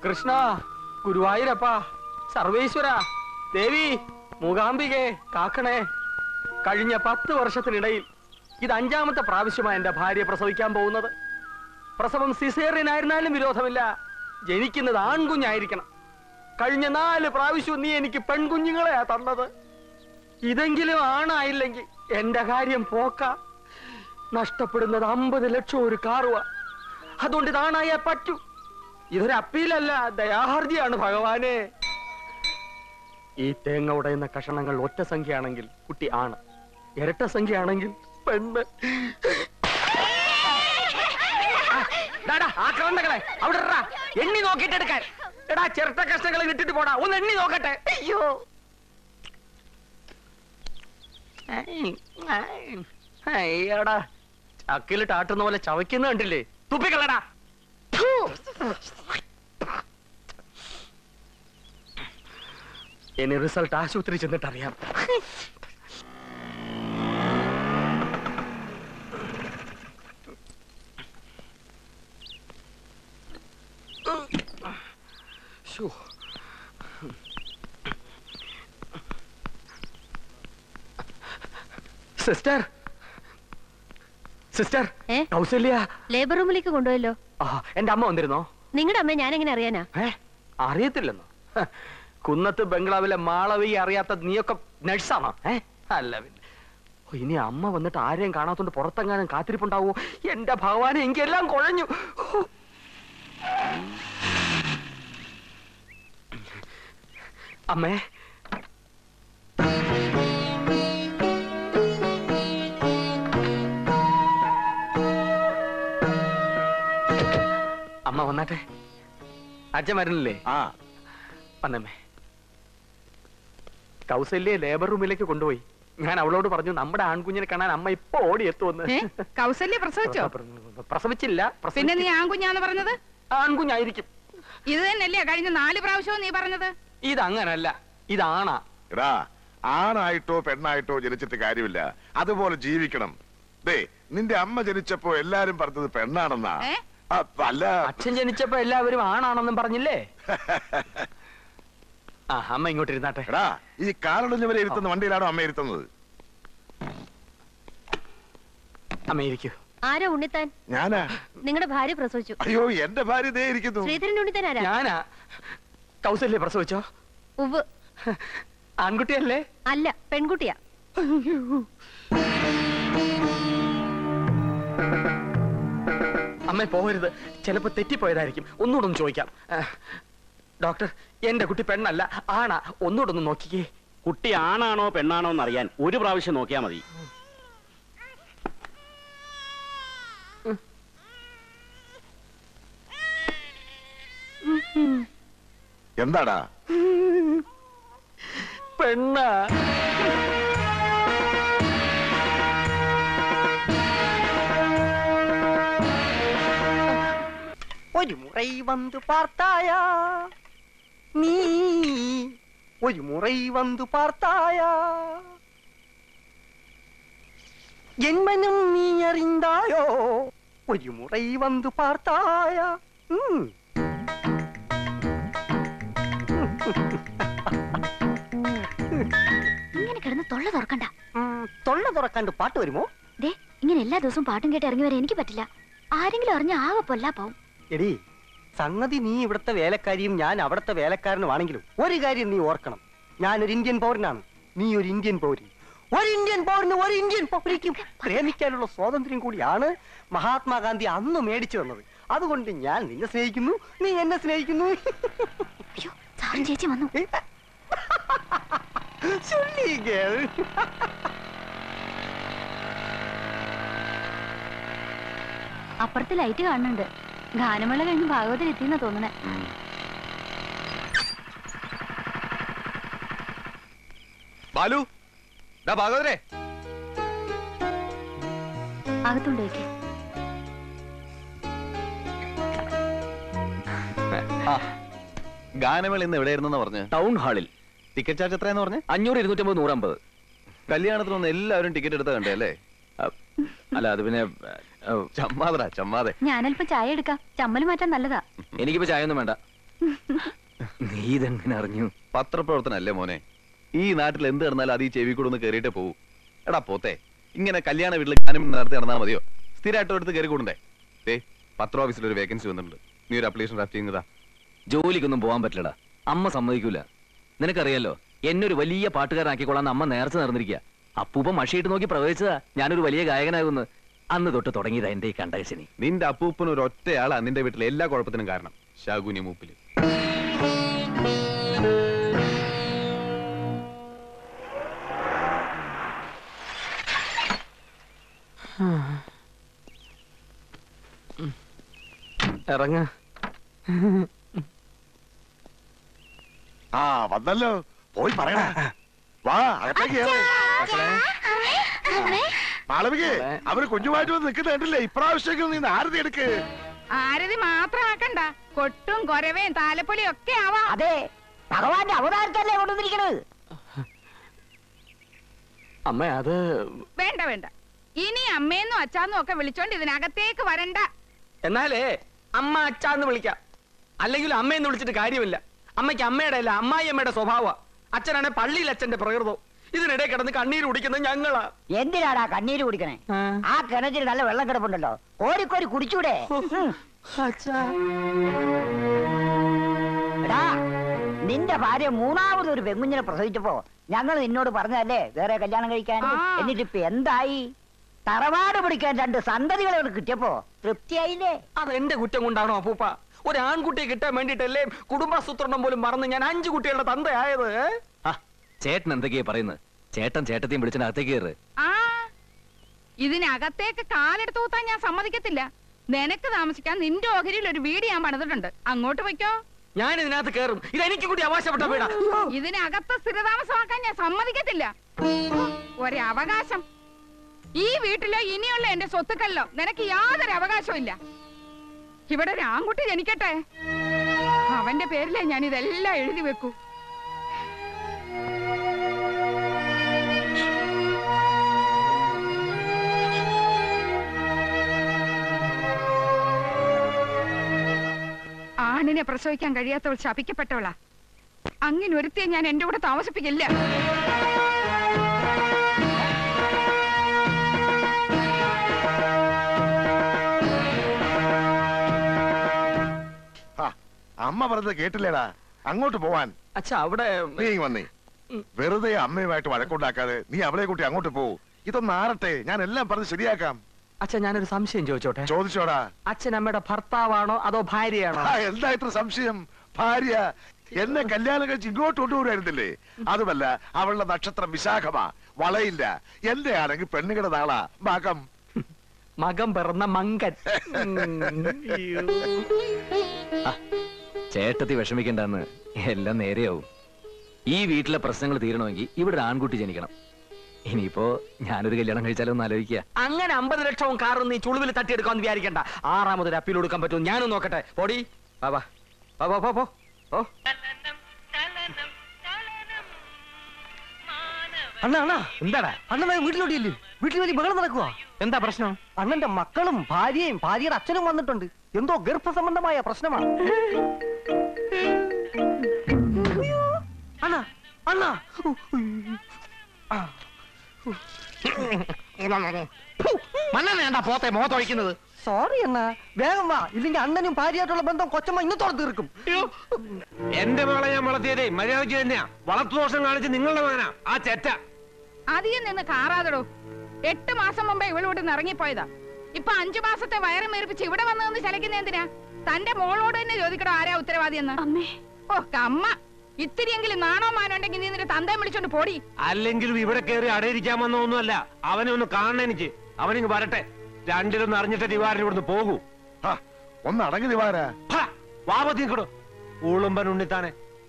കൃഷ്ണ ഗുരുവായൂരപ്പ സർവേശ്വര ദേവി മൂകാംബികെ കാക്കണേ കഴിഞ്ഞ പത്ത് വർഷത്തിനിടയിൽ ഇത് അഞ്ചാമത്തെ പ്രാവശ്യമാണ് എന്റെ ഭാര്യ പ്രസവിക്കാൻ പോകുന്നത് പ്രസവം സിസേറിയനായിരുന്നാലും വിരോധമില്ല ജനിക്കുന്നത് ആൺകുഞ്ഞായിരിക്കണം കഴിഞ്ഞ നാല് പ്രാവശ്യവും നീ എനിക്ക് പെൺകുഞ്ഞുങ്ങളെയാ തന്നത് ഇതെങ്കിലും ആണായില്ലെങ്കിൽ എന്റെ കാര്യം പോക്ക നഷ്ടപ്പെടുന്നത് അമ്പത് ലക്ഷം ഒരു കാറുവ അതുകൊണ്ട് ഇതാണായേ പറ്റൂ ഇതൊരു അപ്പീലല്ല ദയാഹർജിയാണ് ഭഗവാനെ ഈ തേങ്ങ ഉടയുന്ന കഷണങ്ങൾ ഒറ്റ സംഖ്യയാണെങ്കിൽ കുട്ടി ആണ് ഇരട്ട സംഖ്യയാണെങ്കിൽ പെണ്ണ് ഡാടാ, ആക്രമണങ്ങളെ അവിടെ ഇറ. എണ്ണി നോക്കിയിട്ട് എടുക്കാൻ എടാ ചിരട്ട കഷ്ണങ്ങൾ ഇട്ടിട്ട് പോടാ ഒന്ന് എണ്ണി നോക്കട്ടെ അയ്യോ അയ്യടാ ചക്കിലിട്ട് ആട്ടുന്ന പോലെ ചവയ്ക്കുന്ന കണ്ടില്ലേ തുപ്പിക്കളടാ ഇനി റിസൾട്ട് ആശുപത്രി ചെന്നിട്ട് അറിയാം ശ്ശോ. സിസ്റ്റർ സിസ്റ്റർ ഏ? കൗസല്യ ലേബർ റൂമിലേക്ക് കൊണ്ടുപോയല്ലോ ആ എന്റെ അമ്മ വന്നിരുന്നോ നിങ്ങളുടെ അമ്മ ഞാൻ എങ്ങനെ അറിയാനാ ഏ അറിയത്തില്ലെന്നോ ഹ, കുന്നത്ത് ബംഗ്ലാവിലെ മാളവി അറിയാത്ത നീയൊക്കെ നഴ്സാണോ ഏ അല്ല പിന്നെ ഓ, ഇനി അമ്മ വന്നിട്ട് ആരെയും കാണാത്തോണ്ട് പുറത്തെങ്ങാനും കാത്തിരിപ്പുണ്ടാവോ എന്റെ ഭഗവാനെ എനിക്കെല്ലാം കുഴഞ്ഞു ഹോ. അമ്മേ അമ്മ വന്നാട്ടെ അച്ഛൻ വരണില്ലേ ആ വന്നമ്മേ കൗസല്യെ ലേബർ റൂമിലേക്ക് കൊണ്ടുപോയി ഞാൻ അവളോട് പറഞ്ഞു നമ്മുടെ ആൺകുഞ്ഞിനെ കാണാൻ അമ്മ ഇപ്പൊ ഓടി എത്തുമെന്ന് ഏ? കൗസല്യ പ്രസവിച്ചോ പ്രസവിച്ചില്ല പ്രസവിച്ച- പിന്നെ നീ ആൺകുഞ്ഞാന്ന് പറഞ്ഞത് ആൺകുഞ്ഞായിരിക്കും ഇത് തന്നെയല്ലേ കഴിഞ്ഞ നാല് പ്രാവശ്യവും നീ പറഞ്ഞത് ഇതങ്ങനല്ല ഇതാണാ എടാ ആണായിട്ടോ പെണ്ണായിട്ടോ ജനിച്ചിട്ട് കാര്യമില്ല അതുപോലെ ജീവിക്കണം ദേ നിന്റെ അമ്മ ജനിച്ചപ്പോ എല്ലാരും പറഞ്ഞത് പെണ്ണാണെന്നാ ഏ? അപ്പ അല്ല അച്ഛൻ ജനിച്ചപ്പോ എല്ലാവരും ആണാണെന്നും പറഞ്ഞില്ലേ ആ അമ്മ ഇങ്ങോട്ട് ഇരുന്നാട്ടെ എടാ ഈ കാലൊടിഞ്ഞവരെ ഇരുത്തുന്ന വണ്ടിയിലാണോ അമ്മ ഇരുത്തുന്നത് അമ്മ ഇരിക്കൂ ആരാ ഉണ്ണിത്താൻ ഞാനാ നിങ്ങളുടെ ഭാര്യ പ്രസവിച്ചു അയ്യോ എന്റെ ഭാര്യ ദേ ഇരിക്കുന്നു ശ്രീധരൻ ഉണ്ണിത്താൻ ആരാ ഞാനാ കൗസല്യ പ്രസവിച്ചോ ഉവ് ആൺകുട്ടിയല്ലേ അല്ല പെൺകുട്ടിയാ അമ്മ പോകരുത് ചിലപ്പോ തെറ്റിപ്പോയതായിരിക്കും ഒന്നുകൂടെ ഒന്ന് ചോദിക്കാം ആ, ഡോക്ടർ എന്റെ കുട്ടി പെണ്ണല്ല ആണാ ഒന്നുകൂടെ ഒന്ന് നോക്കിക്കേ കുട്ടി ആണാണോ പെണ്ണാണോ എന്നറിയാൻ ഒരു പ്രാവശ്യം നോക്കിയാൽ മതി എന്താടാ പെണ്ണാ ഒരു മുறை வந்து பார்த்தாயா நீ ஒரு முறை வந்து பார்த்தாயா என் மனம் நீ அறிந்தாயோ ஒரு முறை வந்து பார்த்தாயா ம். ഇങ്ങനെ കിടന്ന് തൊള്ള തുറക്കണ്ട ഉം, തൊള്ള തുറക്കാണ്ട് പാട്ട് വരുമോ ദേ ഇങ്ങനെ എല്ലാ ദിവസവും പാട്ടും കേട്ട് ഇറങ്ങി വരാൻ എനിക്ക് പറ്റില്ല ആരെങ്കിലും അറിഞ്ഞ ആകെ പൊല്ലാ പോവും എടി സംഗതി നീ ഇവിടുത്തെ വേലക്കാരിയും ഞാൻ അവിടുത്തെ വേലക്കാരനുമാണെങ്കിലും ഒരു കാര്യം നീ ഓർക്കണം ഞാനൊരു ഇന്ത്യൻ പൗരനാണ് നീ ഒരു ഇന്ത്യൻ പൗരൻ ഒരു ഇന്ത്യൻ പൗരന് ഒരു ഇന്ത്യൻ പൗരയ്ക്കും പ്രേമിക്കാനുള്ള സ്വാതന്ത്ര്യം കൂടിയാണ് മഹാത്മാഗാന്ധി അന്ന് മേടിച്ചു തന്നത് അതുകൊണ്ട് ഞാൻ നിന്നെ സ്നേഹിക്കുന്നു നീ എന്നെ സ്നേഹിക്കുന്നു അയ്യോ സാറും ചേച്ചി വന്നു ചൊല്ലിക്കേ. അപ്പുറത്ത് ലൈറ്റ് കാണുന്നുണ്ട് ഗാനമേള കഴിഞ്ഞ് ഭാഗവതം എത്തിയെന്നാ തോന്നണേ ബാലു ഡാ ഭാഗവതരെ അകത്തുണ്ട് വെക്കേ ഗാനമേള ഇന്ന് എവിടെയായിരുന്നെന്ന് പറഞ്ഞ് ടൗൺ ഹാളിൽ ടിക്കറ്റ് ചാർജ് എത്രയാന്ന് പറഞ്ഞ് അഞ്ഞൂറ് ഇരുന്നൂറ്റമ്പത് നൂറമ്പത് കല്യാണത്തിന് വന്ന് എല്ലാവരും ടിക്കറ്റ് എടുത്ത കണ്ടേ അല്ലേ അല്ല അത് പിന്നെ ചമ്മാതടാ ചമ്മാതെ ഞാനല്പം ചായ എടുക്കാം ചമ്മൽ മാറ്റാൻ നല്ലതാ എനിക്കിപ്പോ ചായ ഒന്നും വേണ്ട നീ ഇതെങ്ങനെ അറിഞ്ഞു പത്രപ്രവർത്തനല്ലേ മോനെ ഈ നാട്ടിൽ എന്ത് നടന്നാലും അത് ഈ ചെവി കൂടെ ഒന്ന് കയറിയിട്ടേ പോകൂ എടാ പോത്തെ ഇങ്ങനെ കല്യാണ വീട്ടിൽ ഗാനം നടത്തി നടന്നാൽ മതിയോ സ്ഥിരമായിട്ട് എടുത്ത് കയറി കൂടണ്ടേ ദേ പത്ര ഓഫീസിൽ ഒരു വേക്കൻസി വന്നിട്ടുണ്ട് നീ ഒരു അപ്ലിക്കേഷൻ ഡ്രാഫ്റ്റ് ചെയ്യുന്നതാ ജോലിക്കൊന്നും പോകാൻ പറ്റില്ലടാ അമ്മ സമ്മതിക്കൂല നിനക്കറിയാലോ എന്നെ ഒരു വലിയ പാട്ടുകാരനാക്കിക്കൊള്ളാന്ന് അമ്മ നേർച്ച നടന്നിരിക്കുക അപ്പൂപ്പ മഷിയിട്ട് നോക്കി പ്രവചിച്ചതാ ഞാനൊരു വലിയ ഗായകനാകുന്നു അന്ന് തൊട്ട് തുടങ്ങിയതാ എന്റെ ഈ കണ്ടകശനി നിന്റെ അപ്പൂപ്പന് ഒരു ഒറ്റയാളാ നിന്റെ വീട്ടിലെ എല്ലാ കുഴപ്പത്തിനും കാരണം ശാകുനി മൂപ്പില് ഇറങ്ങ ആ വന്നല്ലോ പോയി പറയണ വാ അകത്തേക്ക് കേറ്. മാളവികേ അവര് കുഞ്ഞുമായിട്ട് വന്ന് നിൽക്കുന്ന കണ്ടില്ലേ ഇപ്രാവശ്യം നീ ആരതി എടുക്ക് ആരതി മാത്രമാക്കണ്ട കൊട്ടും കൊരവയും താലപ്പൊലിയും ഒക്കെ ആവാം അതെ ഭഗവാന്റെ അവതാരത്തല്ലേ കൊണ്ടുവന്നിരിക്കണത് അമ്മ അത് വേണ്ട വേണ്ട ഇനി അമ്മയെന്നും അച്ചാന്നും ഒക്കെ വിളിച്ചോണ്ട് ഇതിനകത്തേക്ക് വരണ്ട എന്നാലേ അമ്മ അച്ഛന്ന് വിളിക്കാം അല്ലെങ്കിൽ അമ്മയെന്ന് വിളിച്ചിട്ട് കാര്യമില്ല അമ്മയ്ക്ക് അമ്മയുടെ അല്ല അമ്മായി അമ്മയുടെ സ്വഭാവ അച്ഛനാണ് പള്ളിയിൽ അച്ഛന്റെ പ്രകൃതം ഇതിനിടെ കിടന്ന് കണ്ണീര് കുടിക്കുന്നത് ഞങ്ങളാ എന്തിനാടാ കണ്ണീര് കുടിക്കണേ ആ കിണറ്റിൽ നല്ല വെള്ളം കിടപ്പുണ്ടല്ലോ കോരിക്കോരി കുടിച്ചൂടെ ഉം. എടാ നിന്റെ ഭാര്യ മൂന്നാമത് ഒരു പെങ്കുഞ്ഞിനെ പ്രസവിച്ചപ്പോ ഞങ്ങൾ നിന്നോട് പറഞ്ഞതല്ലേ വേറെ കല്യാണം കഴിക്കാൻ ആ. എന്നിട്ട് ഇപ്പൊ എന്തായി തറവാട് പിടിക്കാൻ രണ്ട് സന്തതികളെ കിട്ടിയപ്പോ തൃപ്തിയായില്ലേ അത് എന്റെ കുറ്റം കൊണ്ടാണോ അപ്പൂപ്പ ഒരു ആൺകുട്ടിയെ കിട്ടാൻ വേണ്ടിട്ടല്ലേ കുടുംബാസൂത്രണം പോലും മറന്ന് ഞാൻ അഞ്ചു കുട്ടികളുടെ തന്തയായത് ഏ? ആ ചേട്ടൻ എന്തൊക്കെയാ പറയുന്നത് ചേട്ടൻ ചേട്ടത്തെയും വിളിച്ചിട്ട് അകത്തേക്ക് കയറ് ആ ഇതിനകത്തേക്ക് കാലെടുത്ത് കൂത്താൻ ഞാൻ സമ്മതിക്കത്തില്ല നിനക്ക് താമസിക്കാൻ നിന്റെ ഓഹരിയിൽ ഒരു വീട് ഞാൻ പണിതിട്ടുണ്ട് അങ്ങോട്ട് വയ്ക്കോ ഞാൻ ഇതിനകത്ത് കയറും ഇത് എനിക്ക് കൂടി അവകാശപ്പെട്ട വീടാ ഇതിനകത്ത് സ്ഥിരതാമസമാക്കാൻ ഞാൻ സമ്മതിക്കത്തില്ല ഒരു അവകാശം ഈ വീട്ടിലോ ഇനിയുള്ള എന്റെ സ്വത്തുക്കളിലോ നിനക്ക് യാതൊരു അവകാശവും ഇല്ല ഇവിടെ ഒരു ആൺകുട്ടി ജനിക്കട്ടെ അവന്റെ പേരിലേ ഞാൻ ഇതെല്ലാം എഴുതി വെക്കൂ ആണിനെ പ്രസവിക്കാൻ കഴിയാത്തവൾ ശപിക്കപ്പെട്ടവളാ അങ്ങനെ ഒരുത്തിയെ ഞാൻ എന്റെ കൂടെ താമസിപ്പിക്കില്ല ആ, അമ്മ പറഞ്ഞത് കേട്ടില്ലേടാ അങ്ങോട്ട് പോവാൻ അച്ഛാ അവിടെ നീ ഇങ്ങ് വന്നേ വെറുതെ അമ്മയുമായിട്ട് വഴക്കുണ്ടാക്കാതെ നീ അവളെ കൂട്ടി അങ്ങോട്ട് പോ ഇതൊന്ന് ആറട്ടെ ഞാൻ എല്ലാം പറഞ്ഞ് ശരിയാക്കാം അച്ഛാ ഞാനൊരു സംശയം ചോദിച്ചോട്ടെ ചോദിച്ചോടാ അച്ഛൻ അമ്മയുടെ ഭർത്താവാണോ അതോ ഭാര്യയാണോ ആ, എന്താ ഇത്ര സംശയം ഭാര്യ എന്നെ കല്യാണം കഴിച്ച് ഇങ്ങോട്ട് കൊണ്ടുവരുമായിരുന്നില്ലേ അതുമല്ല അവളുടെ നക്ഷത്രം വിശാഖമാ വളയില്ല എന്റെ ആണെങ്കിൽ പെണ്ണുങ്ങളുടെ നാളാ മകം മകം പിറന്ന മങ്കൻ ഉം, അയ്യോ. ചേട്ടത്തി വിഷമിക്കണ്ടെന്ന് എല്ലാം നേരെയാവും ഈ വീട്ടിലെ പ്രശ്നങ്ങൾ തീരണമെങ്കിൽ ഇവിടെ ഒരു ആൺകുട്ടി ജനിക്കണം ഇനിയിപ്പോ ഞാനൊരു കല്യാണം കഴിച്ചാലോ ഒന്ന് ആലോചിക്കുക അങ്ങനെ അമ്പത് ലക്ഷവും കാറും നീ ചുളുവിൽ തട്ടിയെടുക്കാന്ന് വിചാരിക്കണ്ട ആറാമതൊരു അപ്പീൽ കൊടുക്കാൻ പറ്റും ഞാനും നോക്കട്ടെ പോടി വാ വാ വാ വാ, പോ പോ ഓ അണ്ണാ അണ്ണാ എന്താടാ അണ്ണൻ വീട്ടിലോട്ടില്ലേ വീട്ടിൽ വലിയ ബഹളം നടക്കുക എന്താ പ്രശ്നം അണ്ണന്റെ മക്കളും ഭാര്യയും ഭാര്യയുടെ അച്ഛനും വന്നിട്ടുണ്ട് എന്തോ ഗർഭസംബന്ധമായ പ്രശ്നമാണ് അയ്യോ, അണ്ണാ അണ്ണാ ആ, മണ്ണെണ്ണ പോത്തെ മോത്തൊഴിക്കുന്നത് സോറി അണ്ണാ വേഗം വാ ഇല്ലെങ്കിൽ അണ്ണനും ഭാര്യയായിട്ടുള്ള ബന്ധം കൊച്ചമ്മ ഇന്നത്തോടെ തീർക്കും എന്റെ മകളെ ഞാൻ വളർത്തിയതേ മര്യാദയ്ക്ക് തന്നെയാ വളർത്തുദോഷം കാണിച്ച് നിങ്ങളുടെ മകനാ ആ ചെറ്റ അധികം നിന്ന് കാറാതടോ എട്ട് മാസം മുമ്പേ ഇവളോട് നിന്ന് ഇറങ്ങിപ്പോയതാ ഇപ്പൊ അഞ്ചു മാസത്തെ വയറ് മേറിപ്പിച്ച് ഇവിടെ വന്നു നിന്ന് ചലക്കുന്ന എന്തിനാ തന്റെ മോളോട് തന്നെ ചോദിക്കടോ ആരാ ഉത്തരവാദി എന്ന് അമ്മേ ഓ കമ്മ ഇത്തിരിയെങ്കിലും നാണോ മാനോ ഉണ്ടെങ്കിൽ നീ നിന്റെ തന്തയെ വിളിച്ചോണ്ട് പോടി അല്ലെങ്കിലും ഇവിടെ കയറി അടയിരിക്കാൻ വന്ന ഒന്നുമല്ല അവനെ ഒന്ന് കാണണം എനിക്ക് അവനിങ് വരട്ടെ രണ്ടിലൊന്ന് അറിഞ്ഞിട്ട് ദിവാരൻ ഇവിടുന്ന് പോകൂ ആ, ഒന്ന് അടങ്ങി ദിവാരാ വാപത്തിക്കടോ ഊളുമ്പൻ ഉണ്ണിത്താനെ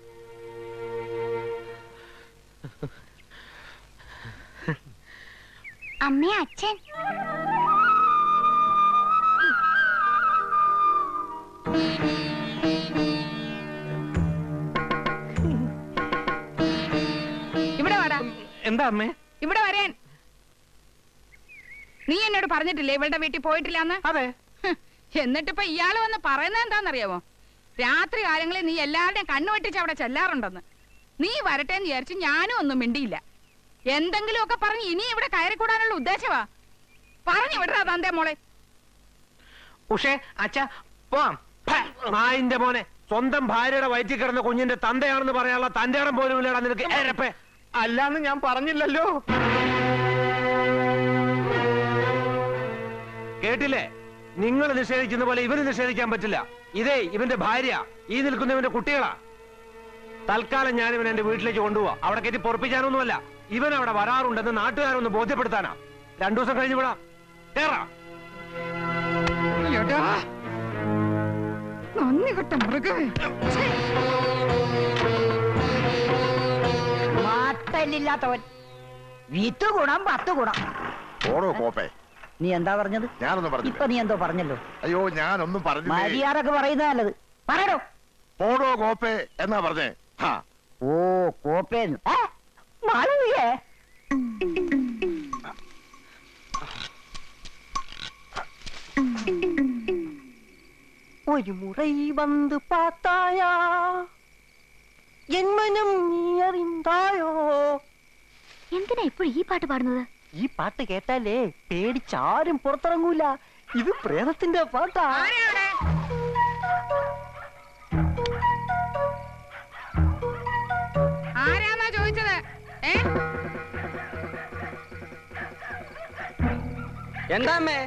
അമ്മേ അച്ഛൻ ഇവിടെ വാടാ എന്താ അമ്മേ ഇവിടെ വരാൻ നീ എന്നോട് പറഞ്ഞിട്ടില്ലേ ഇവളുടെ വീട്ടിൽ പോയിട്ടില്ലാന്ന് അതെ ഹ്, എന്നിട്ടിപ്പൊ ഇയാള് വന്ന് പറയുന്നത് എന്താണെന്നറിയാമോ രാത്രി കാലങ്ങളിൽ നീ എല്ലാവരുടെയും കണ്ണു വെട്ടിച്ച് അവിടെ ചെല്ലാറുണ്ടെന്ന് നീ വരട്ടെ എന്ന് വിചാരിച്ച് ഞാനും ഒന്നും മിണ്ടിയില്ല എന്തെങ്കിലുമൊക്കെ പറഞ്ഞ് ഇനി ഇവിടെ കയറിക്കൂടാനുള്ള ഉദ്ദേശമാ പറഞ്ഞു വിടറാ തന്റെ മോളെ ഉഷേ അച്ഛ പോവാം നായിന്റെ മോനെ സ്വന്തം ഭാര്യയുടെ വയറ്റിൽ കിടന്ന കുഞ്ഞിന്റെ തന്തയാണെന്ന് പറയാനുള്ള തന്റെ ഇടം പോലും ഇല്ലടാ നിനക്ക് ഏരപ്പേ അല്ലാന്ന് ഞാൻ പറഞ്ഞില്ലല്ലോ കേട്ടില്ലേ നിങ്ങൾ നിഷേധിക്കുന്ന പോലെ ഇവന് നിഷേധിക്കാൻ പറ്റില്ല ഇതേ ഇവന്റെ ഭാര്യ ഈ നിൽക്കുന്നവന്റെ കുട്ടികളാ തൽക്കാലം ഞാൻ ഇവൻ എന്റെ വീട്ടിലേക്ക് കൊണ്ടുപോവാ അവിടെ കയറ്റി പൊറപ്പിക്കാനൊന്നുമല്ല ഇവൻ അവിടെ വരാറുണ്ടെന്ന് നാട്ടുകാരൊന്ന് ബോധ്യപ്പെടുത്താനാ രണ്ടു ദിവസം കഴിഞ്ഞ് വിടാം കേറാ എടാ, നന്ദി കെട്ട മൃഗമേ ഛേ. മാത്തല്ലില്ലാത്തവൻ വിത്ത് ഗുണം പത്ത് ഗുണം ഓടോ കോപ്പേ നീ എന്താ പറഞ്ഞത് ഞാനൊന്നും പറഞ്ഞില്ല ഇപ്പൊ നീ എന്തോ പറഞ്ഞല്ലോ അയ്യോ ഞാനൊന്നും പറഞ്ഞില്ലേ മര്യാദക്ക് പറയുന്നത് നല്ലത് പറയടോ പോടോ കോപ്പേ എന്നാ പറഞ്ഞേ ഹാ ഓ കോപ്പേന്ന് ഏ? മാളവികേ ഒരു മുறை வந்து பார்த்தாயா എൻ മനം നീ അറിந்தாയോ എന്തിനാ ഇപ്പോഴും ഈ പാട്ട് പാടുന്നത് ഈ പാട്ട് കേട്ടാലേ പേടിച്ചാരും പുറത്തിറങ്ങൂല ഇത് പ്രേതത്തിന്റെ പാട്ടാ ആരാ അവിടെ? ആരാന്നാ ചോദിച്ചത് ഏ എന്താ അമ്മേ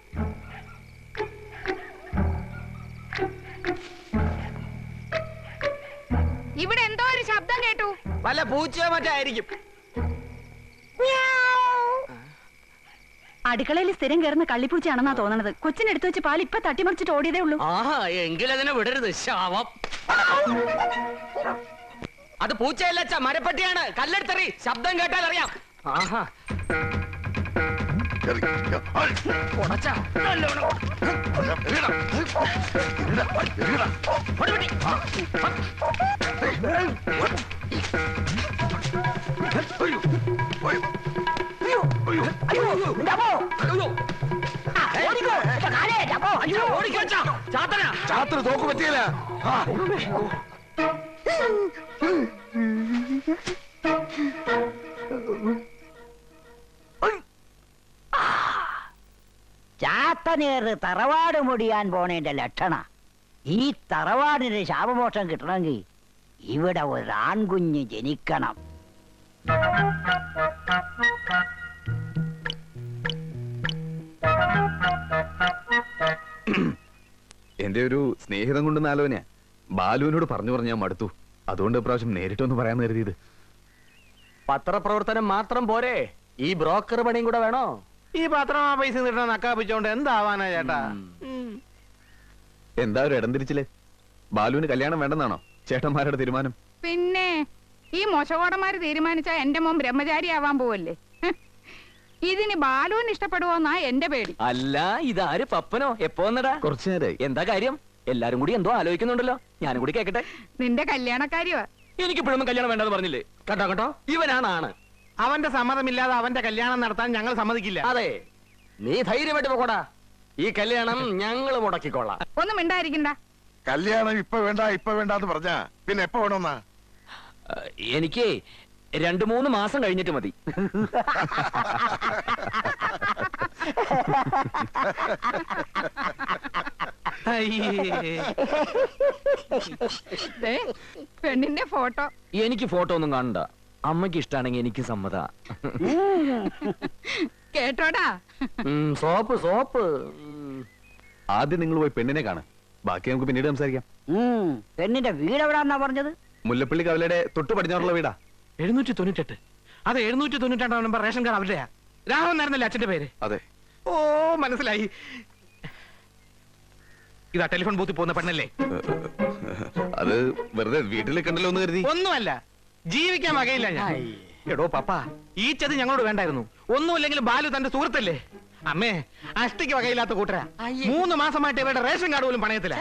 ഇവിടെ എന്തോ ഒരു ശബ്ദം കേട്ടു വല്ല പൂച്ചയോ മറ്റായിരിക്കും അടുക്കളയിൽ സ്ഥിരം കയറുന്ന കള്ളിപ്പൂച്ചയാണെന്നാ തോന്നണത് കൊച്ചിനെടുത്ത് വെച്ച് പാൽ ഇപ്പൊ തട്ടിമറിച്ചിട്ട് ഓടിയതേ ഉള്ളൂ ആഹാ എങ്കിലതിനെ വിടരുത് ശാവം അത് പൂച്ചയല്ല അച്ഛ മരപ്പട്ടിയാണ് കല്ലെടുത്തെറി ശബ്ദം കേട്ടാൽ അറിയാം ആഹാ കേറി. ഐ, ഉടച്ചാ. നല്ലോണം. എറിയടാ. എറിയടാ. എറിയടാ. പൊടിപിടി. അയ്യോ. അയ്യോ. അയ്യോ. അയ്യോ. ഓടിക്കോ എന്റെ കാലേ അപ്പോ അയ്യോ, ഓടിക്കോ അച്ഛാ. ചാത്തനാ. ചാത്തിന് തോക്ക് പറ്റിയില്ല ആ. ചാത്തനേറ് തറവാട് മുടിയാൻ പോണേന്റെ ലക്ഷണ ഈ തറവാടിന് ശാപമോക്ഷം കിട്ടണമെങ്കിൽ ഇവിടെ ഒരു ആൺകുഞ്ഞ് ജനിക്കണം എന്റെ ഒരു സ്നേഹിതം കൊണ്ടുന്ന ആലോചനയാ ബാലുവിനോട് പറഞ്ഞു പറഞ്ഞ് ഞാൻ മടുത്തു അതുകൊണ്ട് ഇപ്രാവശ്യം നേരിട്ടൊന്ന് പറയാൻ കരുതിയത് പത്രപ്രവർത്തനം മാത്രം പോരെ ഈ ബ്രോക്കർ പണിയും കൂടെ വേണോ ഈ പത്രം ആ പൈസ കിട്ടണ നക്കാപ്പിച്ചോണ്ട് എന്താവാനാ ചേട്ടാ എന്താ ഒരു ഇടം തിരിച്ചില്ലേ ബാലുവിന് കല്യാണം വേണ്ടെന്നാണോ ചേട്ടന്മാരുടെ തീരുമാനം പിന്നെ ഈ മോശകോടന്മാര് തീരുമാനിച്ച എന്റെ മോൻ ബ്രഹ്മചാരി ആവാൻ പോവല്ലേ ഹ്. ഇതിന് ബാലുവിന് ഇഷ്ടപ്പെടുവോന്നാ എന്റെ പേടി അല്ല ഇതാര് പപ്പനോ എപ്പോ വന്നടാ കുറച്ചു നേരമായി എന്താ കാര്യം എല്ലാരും കൂടി എന്തോ ആലോചിക്കുന്നുണ്ടല്ലോ ഞാനും കൂടി കേക്കട്ടെ നിന്റെ കല്യാണക്കാരിയോ എനിക്കിപ്പോഴൊന്നും കല്യാണം വേണ്ടെന്ന് പറഞ്ഞില്ലേ കേട്ടോ കേട്ടോ ഇവനാണ് ആണ് അവന്റെ സമ്മതമില്ലാതെ അവന്റെ കല്യാണം നടത്താൻ ഞങ്ങൾ സമ്മതിക്കില്ല അതെ നീ ധൈര്യമായിട്ട് പോകോടാ ഈ കല്യാണം ഞങ്ങൾ മുടക്കിക്കൊള്ളാം ഒന്നും മിണ്ടായിരിക്കണ്ട കല്യാണം ഇപ്പൊ വേണ്ട ഇപ്പൊ വേണ്ട എന്ന് പറഞ്ഞാ പിന്നെ എപ്പോ വേണമെന്നാ ഏഹ്, എനിക്ക് രണ്ടു മൂന്ന് മാസം കഴിഞ്ഞിട്ട് മതി ദേ, പെണ്ണിന്റെ ഫോട്ടോ എനിക്ക് ഫോട്ടോ ഒന്നും കാണണ്ട അമ്മയ്ക്ക് ഇഷ്ടാണെങ്കിൽ എനിക്ക് സമ്മത കേട്ടോടാ സോപ്പ് സോപ്പ് ഉം. ആദ്യം നിങ്ങൾ പോയി പെണ്ണിനെ കാണാം ബാക്കി നമുക്ക് പിന്നീട് സംസാരിക്കാം ഉം, പെണ്ണിന്റെ വീട് എവിടാന്നാ പറഞ്ഞത് മുല്ലപ്പള്ളി കവലയുടെ തൊട്ട് പടിഞ്ഞാറുള്ള വീടാ എഴുന്നൂറ്റി തൊണ്ണൂറ്റെട്ട് അത് എഴുന്നൂറ്റി തൊണ്ണൂറ്റെട്ടാം നമ്പർ റേഷൻ കാർഡ് അവരുടെയാ രാഘവൻ എന്നായിരുന്നല്ലേ അച്ഛന്റെ പേര് അതെ ഓ മനസ്സിലായി ഇതാ ടെലിഫോൺ ബൂത്തിൽ പോകുന്ന പെണ്ണല്ലേ അത് വെറുതെ വീട്ടിൽ കണ്ടല്ലോ എന്ന് കരുതി ഒന്നുമല്ല ജീവിക്കാൻ വകയില്ല ഞാൻ എടോ പപ്പ ഈ ചതി ഞങ്ങളോട് വേണ്ടായിരുന്നു ഒന്നുമില്ലെങ്കിൽ ബാലു തന്റെ സുഹൃത്തല്ലേ അമ്മേ അഷ്ടിക്ക് വകയില്ലാത്ത കൂട്ടരാ മൂന്ന് മാസമായിട്ട് ഇവരുടെ റേഷൻ കാർഡ് പോലും പണയത്തില്ല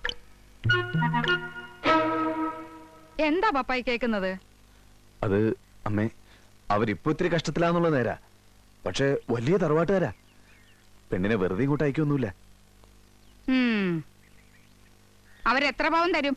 എന്താ പപ്പായി കേക്കുന്നത് അത് അമ്മേ അവരിപ്പോ ഇത്തിരി കഷ്ടത്തിലാന്നുള്ള നേരാ പക്ഷെ വലിയ തറവാട്ടുകാരാ പെണ്ണിനെ വെറുതെ ഇങ്ങോട്ട് അയക്കൊന്നുമില്ല ഉം. അവരെത്ര പവൻ തരും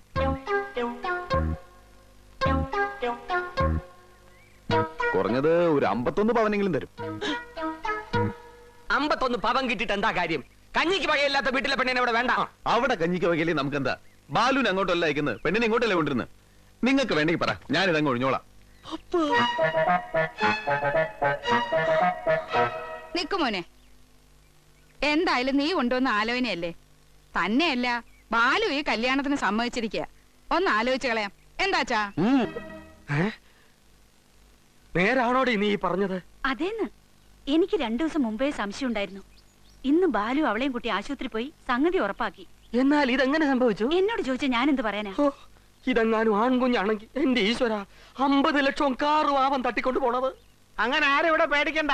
കുറഞ്ഞത് ഒരു അമ്പത്തൊന്ന് പവനെങ്കിലും തരും അമ്പത്തൊന്ന് പവൻ കിട്ടിയിട്ട് എന്താ കാര്യം കഞ്ഞിക്ക് വകയില്ലാത്ത വീട്ടിലെ പെണ്ണിനെ ഇവിടെ വേണ്ട അവിടെ കഞ്ഞിക്ക് വകയില്ലേ നമുക്കെന്താ ബാലുവിനെ അങ്ങോട്ടല്ല അയക്കുന്നത് പെണ്ണിനെ ഇങ്ങോട്ടല്ലേ കൊണ്ടിരുന്നത് നിങ്ങൾക്ക് വേണമെങ്കിൽ പറ ഞാനിതങ്ങ് ഒഴിഞ്ഞോളാം നിക്കുമോനെ എന്തായാലും നീ കൊണ്ടുവന്ന ആലോചനയല്ലേ തന്നെയല്ല ബാലു ഈ കല്യാണത്തിന് സമ്മതിച്ചിരിക്കുക ഒന്ന് ആലോചിച്ച് കളയാം എന്താച്ചാ നേരാണോടി നീ ഈ പറഞ്ഞത് അതേന്ന് എനിക്ക് രണ്ടു ദിവസം മുമ്പേ സംശയം ഉണ്ടായിരുന്നു ഇന്ന് ബാലു അവളെയും കുട്ടി ആശുപത്രി പോയി സംഗതി ഉറപ്പാക്കി എന്നാൽ ഇതെങ്ങനെ സംഭവിച്ചു എന്നോട് ചോദിച്ച ഞാൻ എന്ത് പറയാനാ ഓ, ഇതെങ്ങാനും ആൺകുഞ്ഞാണെങ്കിൽ എന്റെ ഈശ്വര അമ്പത് ലക്ഷവും കാറും ആവൻ തട്ടിക്കൊണ്ട് പോണത് അങ്ങനെ ആരും ഇവിടെ പേടിക്കണ്ട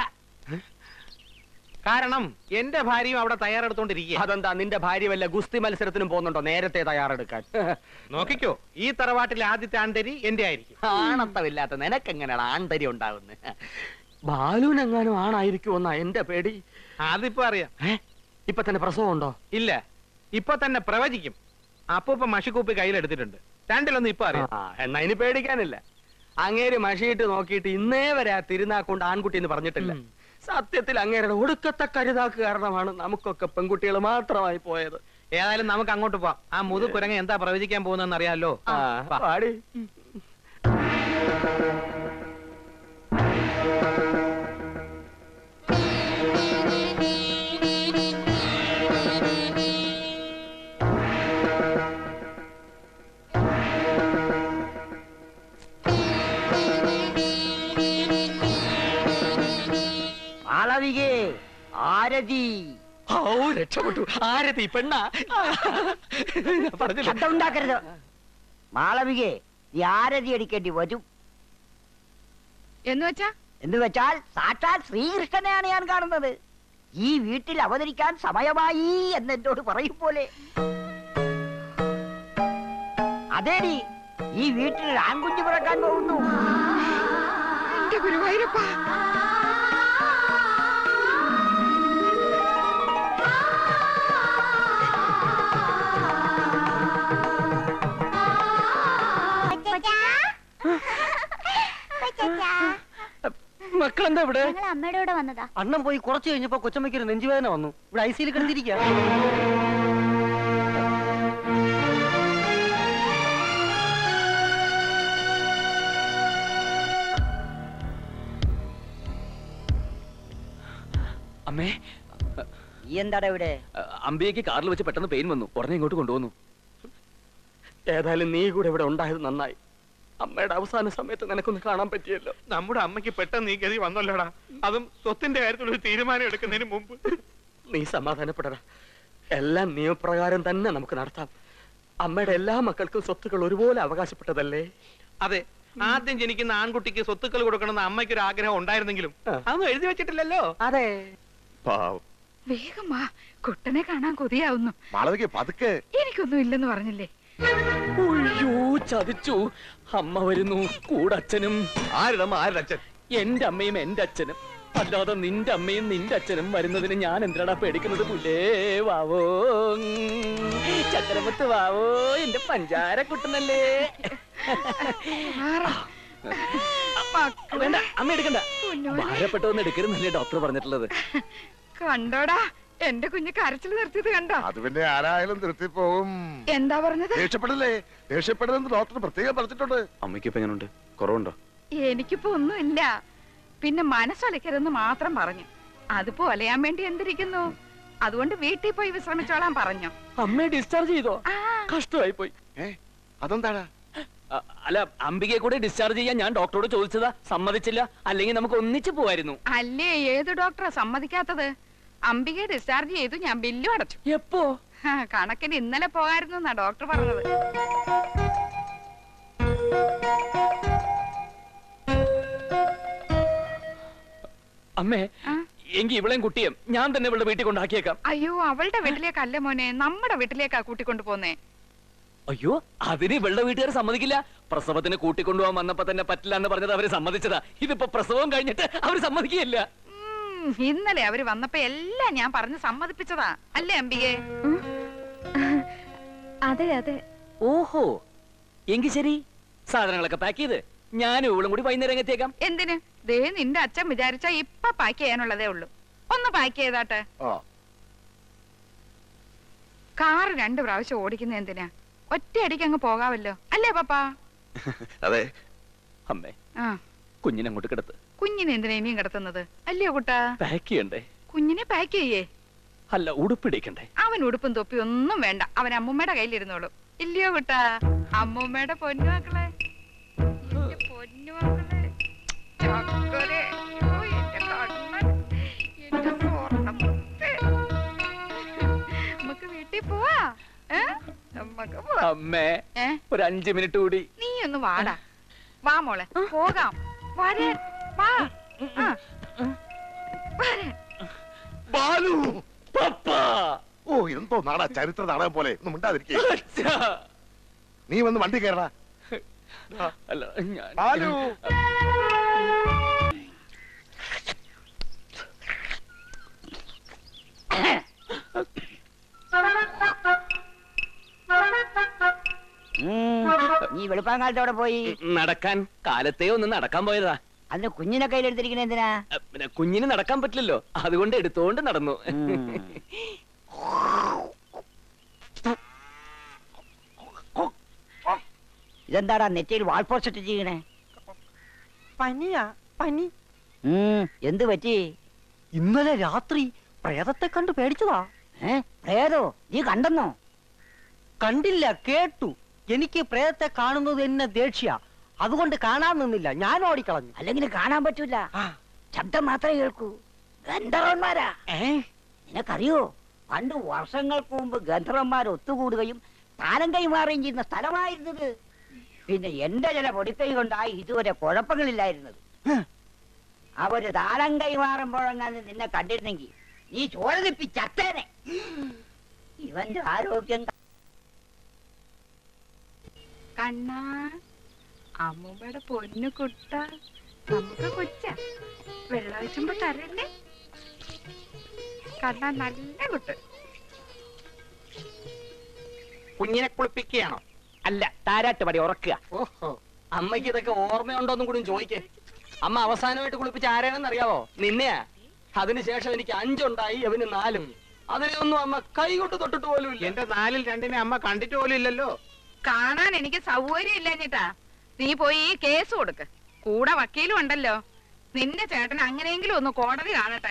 കാരണം എന്റെ ഭാര്യയും അവിടെ തയ്യാറെടുത്തോണ്ടിരിക്കുക അതെന്താ നിന്റെ ഭാര്യ വല്ല ഗുസ്തി മത്സരത്തിനും പോകുന്നുണ്ടോ നേരത്തെ തയ്യാറെടുക്കാൻ നോക്കിക്കോ ഈ തറവാട്ടിലെ ആദ്യത്തെ ആന്തരി എന്റെ ആയിരിക്കും ആണത്തമില്ലാത്ത നിനക്കെങ്ങനെയാണ് ആണ്ടരി ഉണ്ടാവുന്നത് ബാലുവിനെങ്ങാനും ആണായിരിക്കുമെന്നാ എന്റെ പേടി അതിപ്പോ അറിയാം ഏ ഇപ്പൊ തന്നെ പ്രസവം ഉണ്ടോ ഇല്ല ഇപ്പൊ തന്നെ പ്രവചിക്കും അപ്പൂപ്പ മഷിക്കൂപ്പി കയ്യിലെടുത്തിട്ടുണ്ട് രണ്ടിലൊന്നും ഇപ്പൊ അറിയാം ആ, എന്നാ ഇനി പേടിക്കാനില്ല അങ്ങേര് മഷിയിട്ട് നോക്കിയിട്ട് ഇന്നേ വരെ ആ തിരുനാക്കൊണ്ട് ആൺകുട്ടി എന്ന് പറഞ്ഞിട്ടില്ല സത്യത്തിൽ അങ്ങേരുടെ ഒടുക്കത്തെ കരുതാക്ക് കാരണമാണ് നമുക്കൊക്കെ പെൺകുട്ടികൾ മാത്രമായി പോയത് ഏതായാലും നമുക്ക് അങ്ങോട്ട് പോവാം ആ മുതു കുരങ്ങ എന്താ പ്രവചിക്കാൻ പോകുന്നതെന്ന് അറിയാലോ ആ, പാടി മാളവികേ ആരതി ഓ രക്ഷപ്പെട്ടു ആരതി പെണ്ണ പറഞ്ഞില്ല ശബ്ദം ഉണ്ടാക്കരുത് മാളവികേ ഈ ആരതി അടിക്കേണ്ടി വരും എന്ന് വെച്ചാ എന്ന് വെച്ചാൽ സാക്ഷാൽ ശ്രീകൃഷ്ണനെയാണ് ഞാൻ കാണുന്നത് ഈ വീട്ടിൽ അവതരിക്കാൻ സമയമായി എന്ന് എന്നോട് പറയും പോലെ അതേടി ഈ വീട്ടിൽ ഒരു ആൺകുഞ്ഞു പിറക്കാൻ പോകുന്നു എന്റെ ഗുരുവായൂരപ്പ മക്കളെന്താ ഇവിടെ ഞങ്ങൾ അമ്മയുടെ കൂടെ വന്നതാ അണ്ണം പോയി കുറച്ച് കഴിഞ്ഞപ്പോ കൊച്ചമ്മയ്ക്ക് ഒരു നെഞ്ചുവേദന വന്നു ഇവിടെ ഐ സിയിൽ കിടന്നിരിക്കുക അമ്മേ ഈ എന്താടാ ഇവിടെ അമ്പിയക്ക് കാറിൽ വെച്ച് പെട്ടെന്ന് പെയിൻ വന്നു ഉടനെ ഇങ്ങോട്ട് കൊണ്ടുവന്നു ഏതായാലും നീ കൂടെ ഇവിടെ ഉണ്ടായത് നന്നായി അമ്മയുടെ അവസാന സമയത്ത് നിനക്കൊന്ന് കാണാൻ പറ്റിയല്ലോ നമ്മുടെ അമ്മയ്ക്ക് പെട്ടെന്ന് ഈ ഗതി വന്നല്ലോടാ അതും സ്വത്തിന്റെ കാര്യത്തിൽ ഒരു തീരുമാനം എടുക്കുന്നതിന് മുമ്പ് നീ സമാധാനപ്പെടടാ എല്ലാം നിയമപ്രകാരം തന്നെ നമുക്ക് നടത്താം അമ്മയുടെ എല്ലാ മക്കൾക്കും സ്വത്തുക്കൾ ഒരുപോലെ അവകാശപ്പെട്ടതല്ലേ അതെ ആദ്യം ജനിക്കുന്ന ആൺകുട്ടിക്ക് സ്വത്തുക്കൾ കൊടുക്കണമെന്ന് അമ്മയ്ക്ക് ഒരു ആഗ്രഹം ഉണ്ടായിരുന്നെങ്കിലും അതൊന്നും എഴുതി വെച്ചിട്ടില്ലല്ലോ അതെ പാവം വേഗം വാ കുട്ടനെ കാണാൻ കൊതിയാവുന്നു മാളവിക പതുക്കെ എനിക്കൊന്നും ഇല്ലെന്ന് പറഞ്ഞില്ലേ അയ്യോ ചതിച്ചു അമ്മ വരുന്നു കൂടച്ഛനും ആരുടെ അമ്മ ആരുടെ അച്ഛൻ എന്റെ അമ്മയും എന്റെ അച്ഛനും അല്ലാതെ നിന്റെ അമ്മയും നിന്റെ അച്ഛനും വരുന്നതിന് ഞാൻ എന്തിനാടാ പേടിക്കുന്നത് പുല്ലേ വാവോ ചക്കരമുത്ത് വാവോ എന്റെ പഞ്ചാര കുട്ടനല്ലേ വേണ്ട അമ്മ എടുക്കണ്ട ഭാരപ്പെട്ടൊന്നും എടുക്കരുന്നല്ലേ ഡോക്ടർ പറഞ്ഞിട്ടുള്ളത് കണ്ടോടാ എന്റെ കുഞ്ഞ് കരച്ചിൽ നിർത്തിയത് കണ്ടോ അത് പിന്നെ ആരായാലും നിർത്തി പോകും എന്താ പറഞ്ഞത് ദേഷ്യപ്പെടല്ലേ ദേഷ്യപ്പെടലെന്ന് ഡോക്ടർ പ്രത്യേകം പറഞ്ഞിട്ടുണ്ട് അമ്മയ്ക്ക് ഇപ്പൊ എങ്ങനെയുണ്ട് കുറവുണ്ടോ എനിക്കിപ്പോ ഒന്നുമില്ല പിന്നെ മനസ്സൊലക്കരുതെന്ന് മാത്രം പറഞ്ഞു അതിപ്പോ ഒലയാൻ വേണ്ടി എന്തിരിക്കുന്നു അതുകൊണ്ട് വീട്ടിൽ പോയി വിശ്രമിച്ചോളാൻ പറഞ്ഞു അമ്മയെ ഡിസ്ചാർജ് ചെയ്തോ കഷ്ടമായി പോയി അതെന്താടാ അ- അല്ല അംബികയെ കൂടെ ഡിസ്ചാർജ് ചെയ്യാൻ ഞാൻ ഡോക്ടറോട് ചോദിച്ചതാ സമ്മതിച്ചില്ല അല്ലെങ്കിൽ നമുക്ക് ഒന്നിച്ചു പോവായിരുന്നു അല്ലേ ഏത് ഡോക്ടറാ സമ്മതിക്കാത്തത് അംബികയെ ഡിസ്ചാർജ് ചെയ്തു ഞാൻ ബില്ലും അടച്ചു എപ്പോ കണക്കിന് ഇന്നലെ പോകായിരുന്നു എന്നാ ഡോക്ടർ പറഞ്ഞത് അമ്മേ എങ്കി ഇവളെയും കുട്ടിയും ഞാൻ തന്നെ ഇവളുടെ വീട്ടിൽ കൊണ്ടാക്കിയേക്കാം അയ്യോ അവളുടെ വീട്ടിലേക്കല്ല മോനെ നമ്മുടെ വീട്ടിലേക്കാ കൂട്ടിക്കൊണ്ടു പോന്നേ അയ്യോ അതിന് ഇവളുടെ വീട്ടുകാർ സമ്മതിക്കില്ല പ്രസവത്തിന് കൂട്ടിക്കൊണ്ടുപോകാൻ വന്നപ്പോ തന്നെ പറ്റില്ല എന്ന് പറഞ്ഞത് അവര് സമ്മതിച്ചതാ ഇതിപ്പോ പ്രസവം കഴിഞ്ഞിട്ട് അവർ സമ്മതിക്കുകയില്ല ഉം, ഇന്നലെ അവര് വന്നപ്പോ എല്ലാം ഞാൻ പറഞ്ഞ് സമ്മതിപ്പിച്ചതാ അല്ലേ അംബികെ അതെ അതെ ഓഹോ എങ്കിൽ ശരി സാധനങ്ങളൊക്കെ പാക്ക് ചെയ്ത് ഞാനും ഇവളും കൂടി വൈകുന്നേരം എത്തിയേക്കാം എന്തിന് ദേ നിന്റെ അച്ഛൻ വിചാരിച്ചാ ഇപ്പൊ പാക്ക് ചെയ്യാനുള്ളതേ ഉള്ളൂ ഒന്ന് പാക്ക് ചെയ്താട്ടെ ഓ കാർ രണ്ട് പ്രാവശ്യം ഓടിക്കുന്ന എന്തിനാ ഒറ്റയടിക്ക് അങ്ങ് പോകാമല്ലോ അല്ലേ പപ്പാ അതെ അമ്മേ ആ കുഞ്ഞിനെ അങ്ങോട്ട് കിടത്ത് കുഞ്ഞിനെ എന്തിനാ ഇനിയും കിടത്തുന്നത് അല്ലയോ കുട്ടാ പാക്ക് ചെയ്യണ്ടേ കുഞ്ഞിനെ പാക്ക് ചെയ്യേ അല്ല ഉടുപ്പിടിക്കണ്ടേ അവൻ ഉടുപ്പും തൊപ്പി ഒന്നും വേണ്ട അവൻ അമ്മൂമ്മയുടെ കയ്യിലിരുന്നോളൂ ഇല്ലയോ കുട്ടാ അമ്മൂമ്മയുടെ പൊന്നുമക്കളെ എന്റെ പൊന്നുമക്കളെ ചക്കരെ അയ്യോ, എന്റെ കണ്ണൻ എന്റെ സ്വർണ്ണമുത്തേ. നമുക്ക് വീട്ടിൽ പോവാ ഏ? നമുക്ക് പോവാം അമ്മേ ഏ ഒരു അഞ്ചു മിനിറ്റ് കൂടി നീ ഒന്ന് വാടാ വാ മോളെ പോകാം വരാൻ വാ ആ. വരാൻ ബാലു പപ്പാ ഓ എന്തോ നാടാ ചരിത്ര നാടകം പോലെ ഒന്നും മിണ്ടാതിരിക്കേ നീ വന്ന് വണ്ടി കയറടാ അല്ല ഞാൻ ബാലു ഉം. നീ വെളുപ്പാങ്കാലത്തോടെ പോയി നടക്കാൻ കാലത്തേ ഒന്ന് നടക്കാൻ പോയതാ അതിന് കുഞ്ഞിനെ കയ്യിലെടുത്തിരിക്കണ എന്തിനാ അ, പിന്നെ കുഞ്ഞിന് നടക്കാൻ പറ്റില്ലല്ലോ അതുകൊണ്ട് എടുത്തോണ്ട് നടന്നു ഉം. ഇതെന്താടാ നെറ്റിയിൽ വാൾപോസ്റ്റ് ഇട്ടിരിക്കണേ പനിയാ പനി ഉം, എന്ത് പറ്റി ഇന്നലെ രാത്രി പ്രേതത്തെ കണ്ട് പേടിച്ചതാ ഏ പ്രേതോ നീ കണ്ടെന്നോ കണ്ടില്ല കേട്ടു എനിക്ക് പ്രേതത്തെ കാണുന്നത് എന്നെ ദേഷ്യ അതുകൊണ്ട് കാണാൻ നിന്നില്ല ഞാൻ ഓടിക്കളഞ്ഞു അല്ലെങ്കിൽ കാണാൻ പറ്റൂല ശബ്ദം മാത്രമേ കേൾക്കൂ ഗന്ധർവന്മാരാ ഏ നിനക്കറിയോ പണ്ട് വർഷങ്ങൾക്ക് മുമ്പ് ഗന്ധർവന്മാർ ഒത്തുകൂടുകയും താലം കൈമാറുകയും ചെയ്യുന്ന സ്ഥലമായിരുന്നത് പിന്നെ എന്റെ ചില പൊടിക്കൈ കൊണ്ടായി ഇതുവരെ കുഴപ്പങ്ങളില്ലായിരുന്നത് അവര് താലം കൈമാറുമ്പോഴെങ്ങാനും നിന്നെ കണ്ടിരുന്നെങ്കിൽ നീ ചോരതിപ്പി ചത്തേനെ ഇവന്റെ ആരോഗ്യം കണ്ണാ അമ്മൂമ്മയുടെ പൊന്നു കുട്ട നമുക്ക് കൊച്ച വെള്ളം ഒഴിച്ചുമ്പോ തരല്ലേ കണ്ണാ നല്ല കുട്ട് കുഞ്ഞിനെ കുളിപ്പിക്കുകയാണോ അല്ല താരാട്ട് പടി ഉറക്കുക ഓഹോ അമ്മയ്ക്ക് ഇതൊക്കെ ഓർമ്മയുണ്ടോന്നും കൂടി ചോദിക്കേ അമ്മ അവസാനമായിട്ട് കുളിപ്പിച്ച ആരാണെന്ന് അറിയാവോ നിന്നെയാ അതിനുശേഷം എനിക്ക് അഞ്ചുണ്ടായി അവന് നാലും അതിനെയൊന്നും അമ്മ കൈകൊണ്ട് തൊട്ടിട്ട് പോലും ഇല്ല എന്റെ നാലിൽ രണ്ടിനെ അമ്മ കണ്ടിട്ട് പോലും ഇല്ലല്ലോ കാണാൻ എനിക്ക് സൗകര്യം ഇല്ലഞ്ഞിട്ടാ നീ പോയി ഈ കേസ് കൊടുക്ക് കൂടെ വക്കീലും ഉണ്ടല്ലോ നിന്റെ ചേട്ടൻ അങ്ങനെയെങ്കിലും ഒന്ന് കോടതി കാണട്ടെ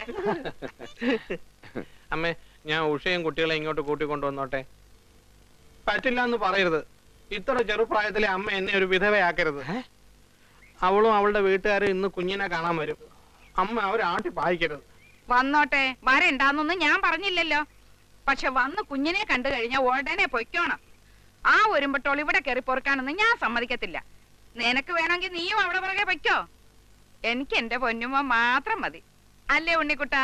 അമ്മേ ഞാൻ ഉഷയും കുട്ടികളെ ഇങ്ങോട്ട് കൂട്ടിക്കൊണ്ടുവന്നോട്ടെ പറ്റില്ല എന്ന് പറയരുത് ഇത്ര ചെറുപ്രായത്തിലെ അമ്മ എന്നെ ഒരു വിധവയാക്കരുത് അവളും അവളുടെ വീട്ടുകാരും ഇന്ന് കുഞ്ഞിനെ കാണാൻ വരും അമ്മ അവരാട്ടി പായിക്കരുത് വന്നോട്ടെ വരണ്ടാന്നൊന്നും ഞാൻ പറഞ്ഞില്ലല്ലോ പക്ഷെ വന്ന് കുഞ്ഞിനെ കണ്ടു കഴിഞ്ഞാൽ ഉടനെ പൊയ്ക്കോണം ആ ഒരുമ്പട്ടോൾ ഇവിടെ കയറി പൊറുക്കാനൊന്നും ഞാൻ സമ്മതിക്കത്തില്ല നിനക്ക് വേണമെങ്കിൽ നീയും അവിടെ പുറകെ പൊയ്ക്കോ എനിക്ക് എന്റെ പൊന്നുമ്മ മാത്രം മതി അല്ലേ ഉണ്ണിക്കുട്ടാ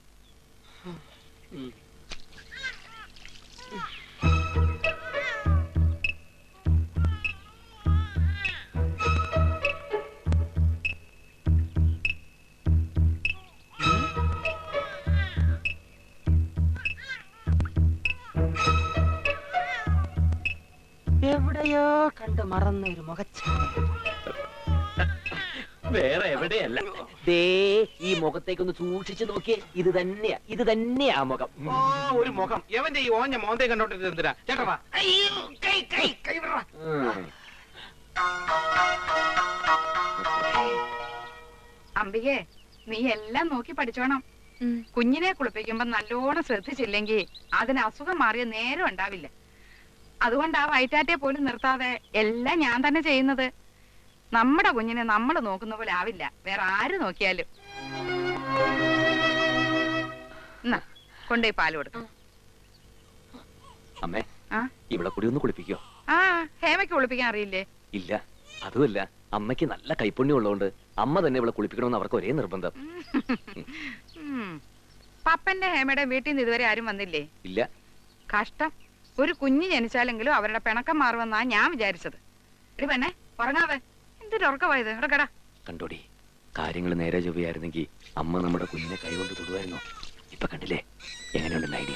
എവിടെയോ കണ്ട് മറന്ന ഒരു മുഖച്ച വേറെ എവിടെയല്ല ദേ ഈ മുഖത്തേക്കൊന്ന് സൂക്ഷിച്ചു നോക്കിയേ ഇത് തന്നെയാ ഇത് തന്നെയാ ആ മുഖം ഓ ഒരു മുഖം എവന്റെ ഈ ഓഞ്ഞ മോന്തേ കണ്ടോണ്ടിരുന്നത് എന്തിനാ ചേട്ടാ വാ. അയ്യോ, കൈ കൈ കൈ വിടറാ. ഉം. അംബികേ നീ എല്ലാം നോക്കി പഠിച്ചോണം കുഞ്ഞിനെ കുളിപ്പിക്കുമ്പോ നല്ലോണം ശ്രദ്ധിച്ചില്ലെങ്കിൽ അതിന് അസുഖം മാറിയ നേരം ഉണ്ടാവില്ല അതുകൊണ്ട് ആ വയറ്റാറ്റെ പോലും നിർത്താതെ എല്ലാം ഞാൻ തന്നെ ചെയ്യുന്നത് നമ്മുടെ കുഞ്ഞിനെ നമ്മൾ നോക്കുന്ന പോലെ ആവില്ല വേറെ ആര് നോക്കിയാലും എന്നാ കൊണ്ടുപോയി പാല് കൊടുക്കും അമ്മേ ആ ഇവിടെ കൂടി ഒന്ന് കുളിപ്പിക്കോ ആ ഹേമയ്ക്ക് കുളിപ്പിക്കാൻ അറിയില്ലേ ഇല്ല അതുമല്ല അമ്മയ്ക്ക് നല്ല കൈപ്പുണ്യം ഉള്ളതുകൊണ്ട് അമ്മ തന്നെ ഇവിടെ കുളിപ്പിക്കണമെന്ന് അവർക്ക് ഒരേ നിർബന്ധം ഉം. പപ്പന്റെ ഹേമയുടെ വീട്ടിൽ നിന്ന് ഇതുവരെ ആരും വന്നില്ലേ ഇല്ല കഷ്ടം ഒരു കുഞ്ഞ് ജനിച്ചാലെങ്കിലും അവരുടെ പിണക്കം മാറുമെന്നാ ഞാൻ വിചാരിച്ചത് എടി പെണ്ണെ ഉറങ്ങാതെ എന്തൊരു ഉറക്കമായത് ഇവിടെ കടാ കണ്ടോടി കാര്യങ്ങൾ നേരെ ചൊവ്വയായിരുന്നെങ്കിൽ അമ്മ നമ്മുടെ കുഞ്ഞിനെ കൈകൊണ്ട് തൊടുവായിരുന്നോ ഇപ്പൊ കണ്ടില്ലേ എങ്ങനെയുണ്ടെന്ന് ഐഡിയ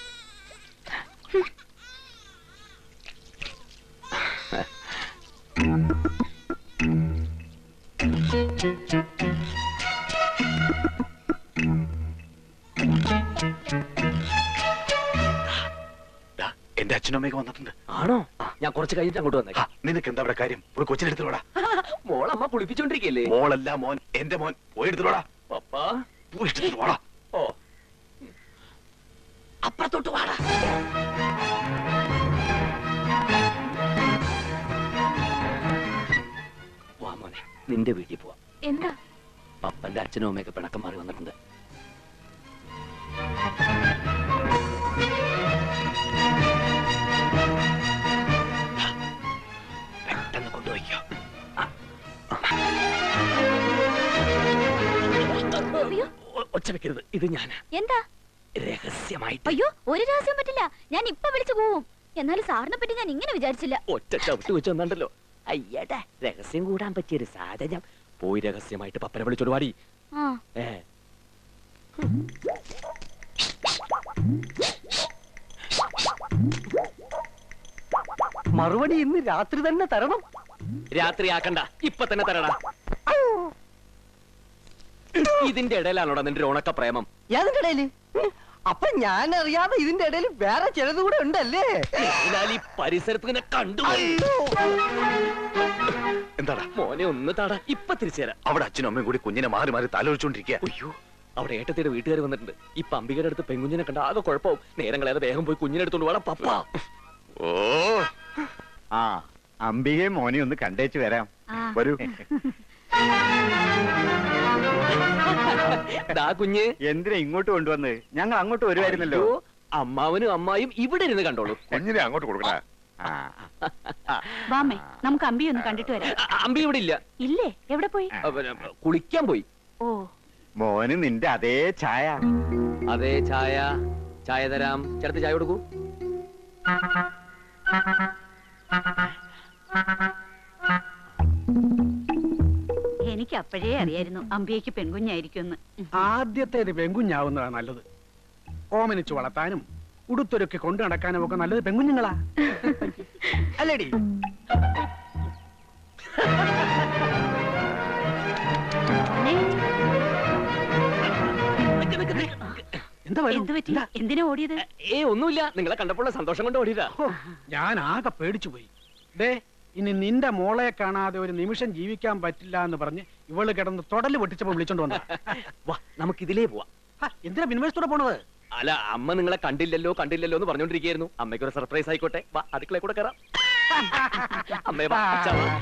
എന്റെ അച്ഛനും അമ്മയൊക്കെ വന്നിട്ടുണ്ട് ആണോ ഞാൻ കുറച്ച് കഴിഞ്ഞിട്ട് അങ്ങോട്ട് വന്നേക്കാം നിനക്ക് എന്താ അവിടെ കാര്യം ഒരു കൊച്ചിനെടുത്തോടാ മോളമ്മ കുളിപ്പിച്ചോണ്ടിരിക്കല്ലേ മോളല്ല മോൻ എന്റെ മോൻ പോയി എടുത്തോടാ പപ്പാ പോയി എടുത്തിട്ട് പോടാ ഓ അപ്പുറത്തോട്ട് വാടാ വാ മോനെ നിന്റെ വീട്ടിൽ പോവാ എന്താ പപ്പന്റെ അച്ഛനും അമ്മയൊക്കെ പിണക്കം മാറി വന്നിട്ടുണ്ട് പെട്ടെന്ന് കൊണ്ടുപോയിക്കോ അയ്യോ ഒ- ഒച്ച വെക്കരുത് ഇത് ഞാനാ എന്താ രഹസ്യമായിട്ട് അയ്യോ ഒരു രഹസ്യം പറ്റില്ല ഞാൻ ഇപ്പൊ വിളിച്ചു പോവും എന്നാലും സാറിനെ പറ്റി ഞാൻ ഇങ്ങനെ വിചാരിച്ചില്ല ഒറ്റ ചവിട്ട് വെച്ച് വന്നിട്ടല്ലോ അയ്യടാ രഹസ്യം കൂടാൻ പറ്റിയൊരു സാധനം പോയി രഹസ്യമായിട്ട് പപ്പനെ വിളിച്ചോട് പാടി ആ ഏ മറുപടി ഇന്ന് രാത്രി തന്നെ തരണം രാത്രി ആക്കണ്ട ഇപ്പൊ തന്നെ തരടാ ഇതിന്റെ ഇടയിലാണോടാ നിന്റെ ഒരു ഉണക്ക പ്രേമം ഏതിന്റെ ഇടയില് അപ്പൊ ഞാൻ അറിയാതെ ഇതിന്റെ ഇടയിൽ വേറെ ചിലത് കൂടെ ഉണ്ടല്ലേ അതിനാൽ ഈ പരിസരത്ത് നിന്നെ കണ്ടു എന്താടാ മോനെ ഒന്ന് താടാ ഇപ്പൊ തിരിച്ചു തരാം അവിടെ അച്ഛനും അമ്മയും കൂടി കുഞ്ഞിനെ മാറി മാറി തലൊഴിച്ചോണ്ടിരിക്കുക അയ്യോ അവിടെ ഏട്ടത്തിയുടെ വീട്ടുകാർ വന്നിട്ടുണ്ട് ഈ പമ്പികയുടെ അടുത്ത് പെങ്കുഞ്ഞിനെ കണ്ട ആകെ കുഴപ്പവും നേരം കളയാതെ വേഗം പോയി കുഞ്ഞിനെ എടുത്തോണ്ട് വേണം പപ്പ ഓ ആ അംബികയും മോനെ ഒന്ന് കണ്ടേച്ച് വരാം ആ വരൂ ദാ കുഞ്ഞ് എന്തിനാ ഇങ്ങോട്ട് കൊണ്ടുവന്ന് ഞങ്ങൾ അങ്ങോട്ട് വരുമായിരുന്നല്ലോ അയ്യോ, അമ്മാവനും അമ്മായും ഇവിടെ ഇരുന്ന് കണ്ടോളൂ കുഞ്ഞിനെ അങ്ങോട്ട് കൊടുക്കണ ആ വാമേ നമുക്ക് അമ്പി ഒന്ന് കണ്ടിട്ട് വരാം അ- അമ്പി ഇവിടെ ഇല്ല ഇല്ലേ എവിടെ പോയി അ, പിന്നെ, കുളിക്കാൻ പോയി ഓ മോന് നിന്റെ അതേ ചായ അതെ ചായ ചായ തരാം ചേർത്ത് ചായ കൊടുക്കൂ എനിക്ക് അപ്പോഴേ അറിയായിരുന്നു അമ്പിയക്ക് പെൺകുഞ്ഞായിരിക്കുമെന്ന് ആദ്യത്തേത് പെൺകുഞ്ഞാവുന്നതാണ് നല്ലത് ഓമനിച്ച് വളർത്താനും ഉടുത്തൊരുക്കി കൊണ്ടു നടക്കാനും ഒക്കെ നല്ലത് പെൺകുഞ്ഞുങ്ങളാ അല്ലേടി എന്താ വരും? എന്ത് പറ്റി എന്തിനാ ഓടിയത് ഏ ഒന്നുമില്ല നിങ്ങളെ കണ്ടപ്പോൾ സന്തോഷം കൊണ്ട് ഓടിയതാ ഹോ, ഞാൻ ആകെ പേടിച്ചു പോയി ദേ ഇനി നിന്റെ മോളെ കാണാതെ ഒരു നിമിഷം ജീവിക്കാൻ പറ്റില്ല എന്ന് പറഞ്ഞ് ഇവള് കിടന്ന് തൊടല് പൊട്ടിച്ചപ്പോ വിളിച്ചോണ്ട് വന്ന വാ നമുക്ക് ഇതിലേ പോവാ എന്തിനാ വിനിമയത്തോടെ പോണത് അല്ല അമ്മ നിങ്ങളെ കണ്ടില്ലല്ലോ കണ്ടില്ലല്ലോ എന്ന് പറഞ്ഞോണ്ടിരിക്കുകയായിരുന്നു അമ്മയ്ക്ക് ഒരു സർപ്രൈസ് ആയിക്കോട്ടെ വാ അടുക്കളയിൽ കൂടെ കയറാം അമ്മേ വാ അച്ഛാ വാ.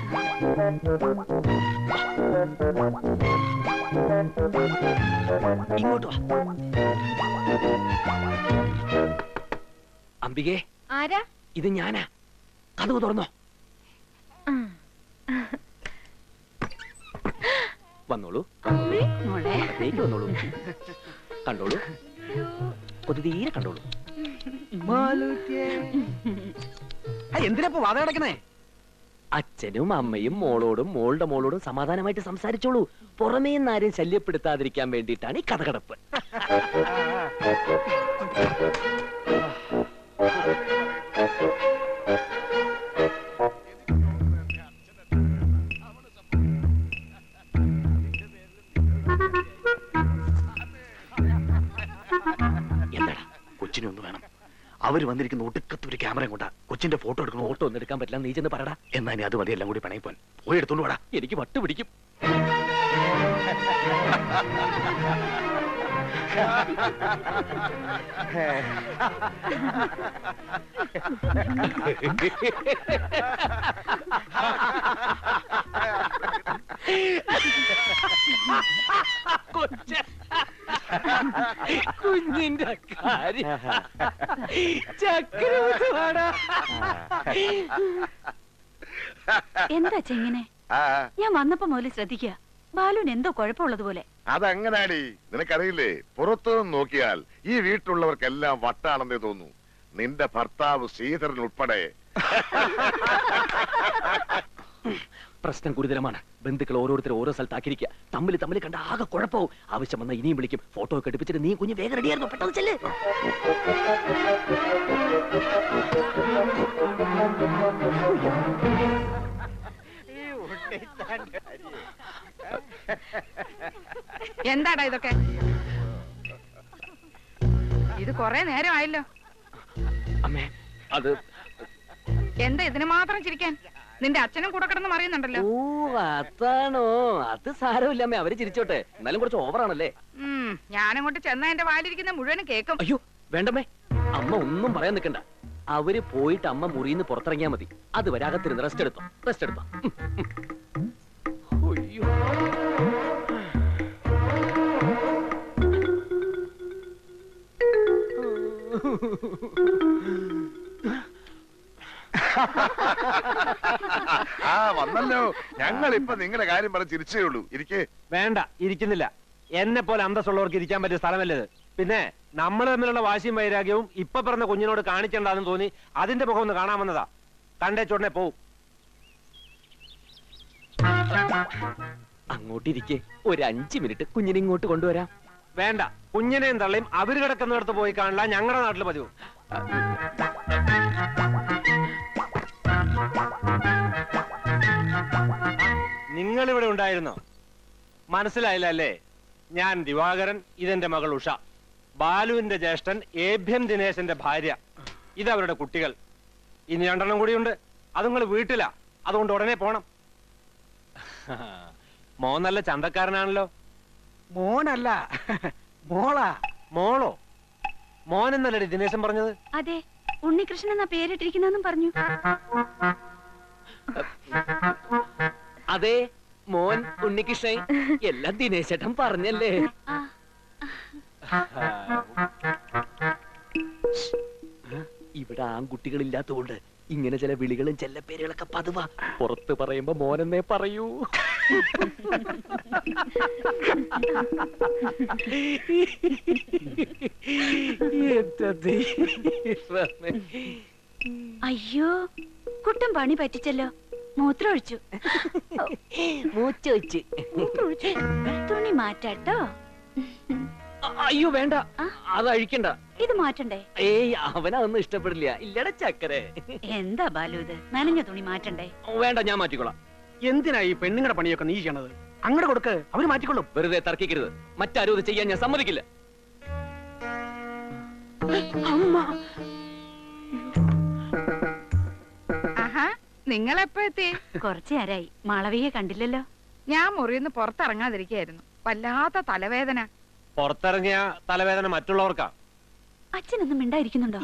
ഇങ്ങോട്ട് വാ അംബികേ ആരാ ഇത് ഞാനാ കഥവ് തുറന്നോ വന്നോളൂ മോളെ അകത്തേക്ക് വന്നോളൂ കണ്ടോളൂ കൊതി തീരെ കണ്ടോളൂ എന്തിനാ വാത കിടക്കണേ അച്ഛനും അമ്മയും മോളോടും മോളുടെ മോളോടും സമാധാനമായിട്ട് സംസാരിച്ചോളൂ പുറമേ നിന്നാരും ശല്യപ്പെടുത്താതിരിക്കാൻ വേണ്ടിയിട്ടാണ് ഈ കഥകടപ്പ് എന്താടാ കൊച്ചിനെ ഒന്ന് വേണം അവര് വന്നിരിക്കുന്ന ഒടുക്കത്ത് ഒരു ക്യാമറയും കൊണ്ടാ കൊച്ചിന്റെ ഫോട്ടോ എടുക്കണോ ഫോട്ടോ ഒന്നും എടുക്കാൻ പറ്റില്ല നീ ചെന്ന് പറടാ എന്നാ ഇനി അത് മതി എല്ലാം കൂടി പണയി പോൻ പോയി എടുത്തോണ്ട് വാടാ എനിക്ക് വട്ട് പിടിക്കും കൊച്ച കുഞ്ഞിന്റെ കാര്യം ചക്രവർത്തി വാടാ എന്താ ചെങ്ങനെ ആ ഞാൻ വന്നപ്പോ മുതൽ ശ്രദ്ധിക്കുക ബാലുവിന് എന്തോ കുഴപ്പമുള്ളത് പോലെ അതങ്ങനാടി നിനക്കറിയില്ലേ പുറത്തു നിന്ന് നോക്കിയാൽ ഈ വീട്ടിലുള്ളവർക്കെല്ലാം വട്ടാണെന്നേ തോന്നൂ നിന്റെ ഭർത്താവ് ശ്രീധരൻ ഉൾപ്പെടെ പ്രശ്നം ഗുരുതരമാണ് ബന്ധുക്കൾ ഓരോരുത്തർ ഓരോ സ്ഥലത്താക്കിയിരിക്കുക തമ്മിൽ തമ്മിൽ കണ്ട ആകെ കുഴപ്പവും ആവശ്യം വന്ന ഇനിയും വിളിക്കും ഫോട്ടോ ഒക്കെ എടുപ്പിച്ചിട്ട് നീ കുഞ്ഞ് വേഗം റെഡിയായിരുന്നു പെട്ടെന്ന് ചെല്ല് എന്താടാ ഇതൊക്കെ ഇത് കൊറേ നേരമായല്ലോ അമ്മേ അത് എന്താ ഇതിന് മാത്രം ചിരിക്കാൻ നിന്റെ അച്ഛനും കൂടെ കിടന്ന് മറിയുന്നുണ്ടല്ലോ ഓ അതാണോ അത് സാരമില്ല അമ്മേ അവര് ചിരിച്ചോട്ടെ എന്നാലും കുറച്ച് ഓവറാണല്ലേ ഉം ഞാനങ്ങോട്ട് ചെന്ന എന്റെ വാലിരിക്കുന്ന മുഴുവനും കേക്കും അയ്യോ വേണ്ടമ്മേ അമ്മ ഒന്നും പറയാൻ നിൽക്കണ്ട അവര് പോയിട്ട് അമ്മ മുറിയിൽ നിന്ന് പുറത്തിറങ്ങിയാ മതി അതുവരെ അകത്തിരുന്ന് റെസ്റ്റ് എടുത്തോ റെസ്റ്റ് എടുത്തോ ഉം, ഉം. അയ്യോ ആ വന്നല്ലോ ഞങ്ങൾ ഇപ്പൊ നിങ്ങളുടെ കാര്യം പറഞ്ഞ് ചിരിച്ചേ ഉള്ളൂ ഇരിക്കേ വേണ്ട ഇരിക്കുന്നില്ല എന്നെ പോലെ അന്തസ്സുള്ളവർക്ക് ഇരിക്കാൻ പറ്റിയ സ്ഥലമല്ലേ ഇത് പിന്നെ നമ്മൾ തമ്മിലുള്ള വാശിയും വൈരാഗ്യവും ഇപ്പൊ പറഞ്ഞ കുഞ്ഞിനോട് കാണിക്കേണ്ടെന്ന് തോന്നി അതിന്റെ മുഖം ഒന്ന് കാണാൻ വന്നതാ കണ്ടേ ചുടനെ പോവും അങ്ങോട്ടിരിക്കെ ഒരു അഞ്ചു മിനിറ്റ് കുഞ്ഞിനെ ഇങ്ങോട്ട് കൊണ്ടുവരാം വേണ്ട കുഞ്ഞിനെയും തള്ളിയും അവര് കിടക്കുന്നിടത്ത് പോയി കാണില്ല ഞങ്ങളുടെ നാട്ടിൽ പതിവ് നിങ്ങൾ ഇവിടെ ഉണ്ടായിരുന്നോ മനസ്സിലായില്ല അല്ലേ ഞാൻ ദിവാകരൻ ഇതെന്റെ മകൾ ഉഷ ബാലുവിന്റെ ജ്യേഷ്ഠൻ ഏഭ്യൻ ദിനേശന്റെ ഭാര്യ ഇതവരുടെ കുട്ടികൾ ഇനി രണ്ടെണ്ണം കൂടിയുണ്ട് അത് നിങ്ങൾ വീട്ടിലാ അതുകൊണ്ട് ഉടനെ പോണം മോൻ നല്ല ചന്തക്കാരനാണല്ലോ മോനല്ല മോളാ മോളോ മോൻ എന്നല്ലേ ദിനേശൻ പറഞ്ഞത് അതെ ഉണ്ണികൃഷ്ണൻ എന്നാ പേരിട്ടിരിക്കുന്നെന്നും പറഞ്ഞു അതെ മോൻ ഉണ്ണികൃഷ്ണൻ എല്ലാം ദിനേശേട്ടൻ പറഞ്ഞല്ലേ ഇവിടെ ആൺകുട്ടികളില്ലാത്തതുകൊണ്ട് ഇങ്ങനെ ചില വിളികളും ചെല്ലപ്പേരുകളൊക്കെ പതിവാ പുറത്ത് പറയുമ്പോ മോനെന്നേ പറയൂ എന്റെ ദൈവമേ. അയ്യോ കുട്ടൻ പണി പറ്റിച്ചല്ലോ മൂത്രമൊഴിച്ചു മൂച്ചൊഴിച്ച് മൂത്രമൊഴിച്ചു തുണി മാറ്റാട്ടോ അ- അയ്യോ വേണ്ട അത് അഴിക്കണ്ട ഇത് മാറ്റണ്ടേ ഏയ് അവനതൊന്നും ഇഷ്ടപ്പെടില്ല ഇല്ലട ചക്കരെ എന്താ ബാലു ഇത് നനഞ്ഞ തുണി മാറ്റണ്ടേ വേണ്ട ഞാൻ മാറ്റിക്കോളാം എന്തിനാ ഈ പെണ്ണുങ്ങളുടെ പണിയൊക്കെ നീ ചെയ്യണത് അങ്ങോട്ട് കൊടുക്ക് അവര് മാറ്റിക്കൊള്ളും വെറുതെ തർക്കിക്കരുത് മറ്റാരും ഇത് ചെയ്യാൻ ഞാൻ സമ്മതിക്കില്ല അമ്മ ആഹാ നിങ്ങളെപ്പോ എത്തി കുറച്ചു നേരായി മാളവിയെ കണ്ടില്ലല്ലോ ഞാൻ മുറിയിന്ന് പുറത്തിറങ്ങാതിരിക്കായിരുന്നു വല്ലാത്ത തലവേദന പുറത്തിറങ്ങിയ തലവേദന മറ്റുള്ളവർക്കാ അച്ഛനൊന്നും മിണ്ടായിരിക്കുന്നുണ്ടോ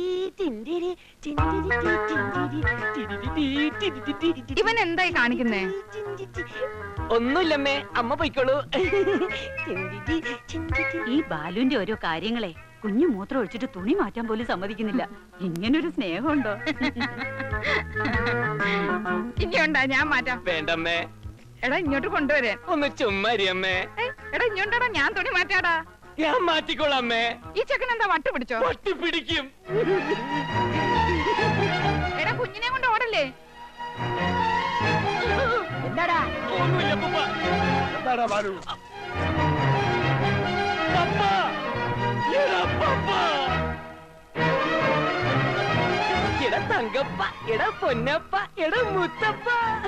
ഇവൻ എന്തായി കാണിക്കുന്നേ ഒന്നുമില്ലമ്മേ അമ്മ പൊയ്ക്കോളൂ ഈ ബാലുവിന്റെ ഓരോ കാര്യങ്ങളെ കുഞ്ഞു മൂത്രം ഒഴിച്ചിട്ട് തുണി മാറ്റാൻ പോലും സമ്മതിക്കുന്നില്ല ഇങ്ങനൊരു സ്നേഹമുണ്ടോ ഇനിയുണ്ടാ ഞാൻ മാറ്റാം വേണ്ടമ്മേ എടാ ഇങ്ങോട്ട് കൊണ്ടുവരാൻ ഒന്ന് ചുമ്മാരിയമ്മേ ഏയ്, എടാ ഇങ്ങോട്ടാടാ ഞാൻ തുണി മാറ്റാടാ ഞാൻ മാറ്റിക്കോളാമ്മേ ഈ ചെക്കൻ എന്താ വട്ട് പിടിച്ചോ വട്ടി പിടിക്കും എടാ കുഞ്ഞിനെ കൊണ്ട് ഓടല്ലേ എന്താടാ ഒന്നുമില്ല പപ്പ എന്താടാ ബാലു പപ്പ എടാ പപ്പ എടാ തങ്കപ്പ എടാ പൊന്നപ്പ എടാ മുത്തപ്പ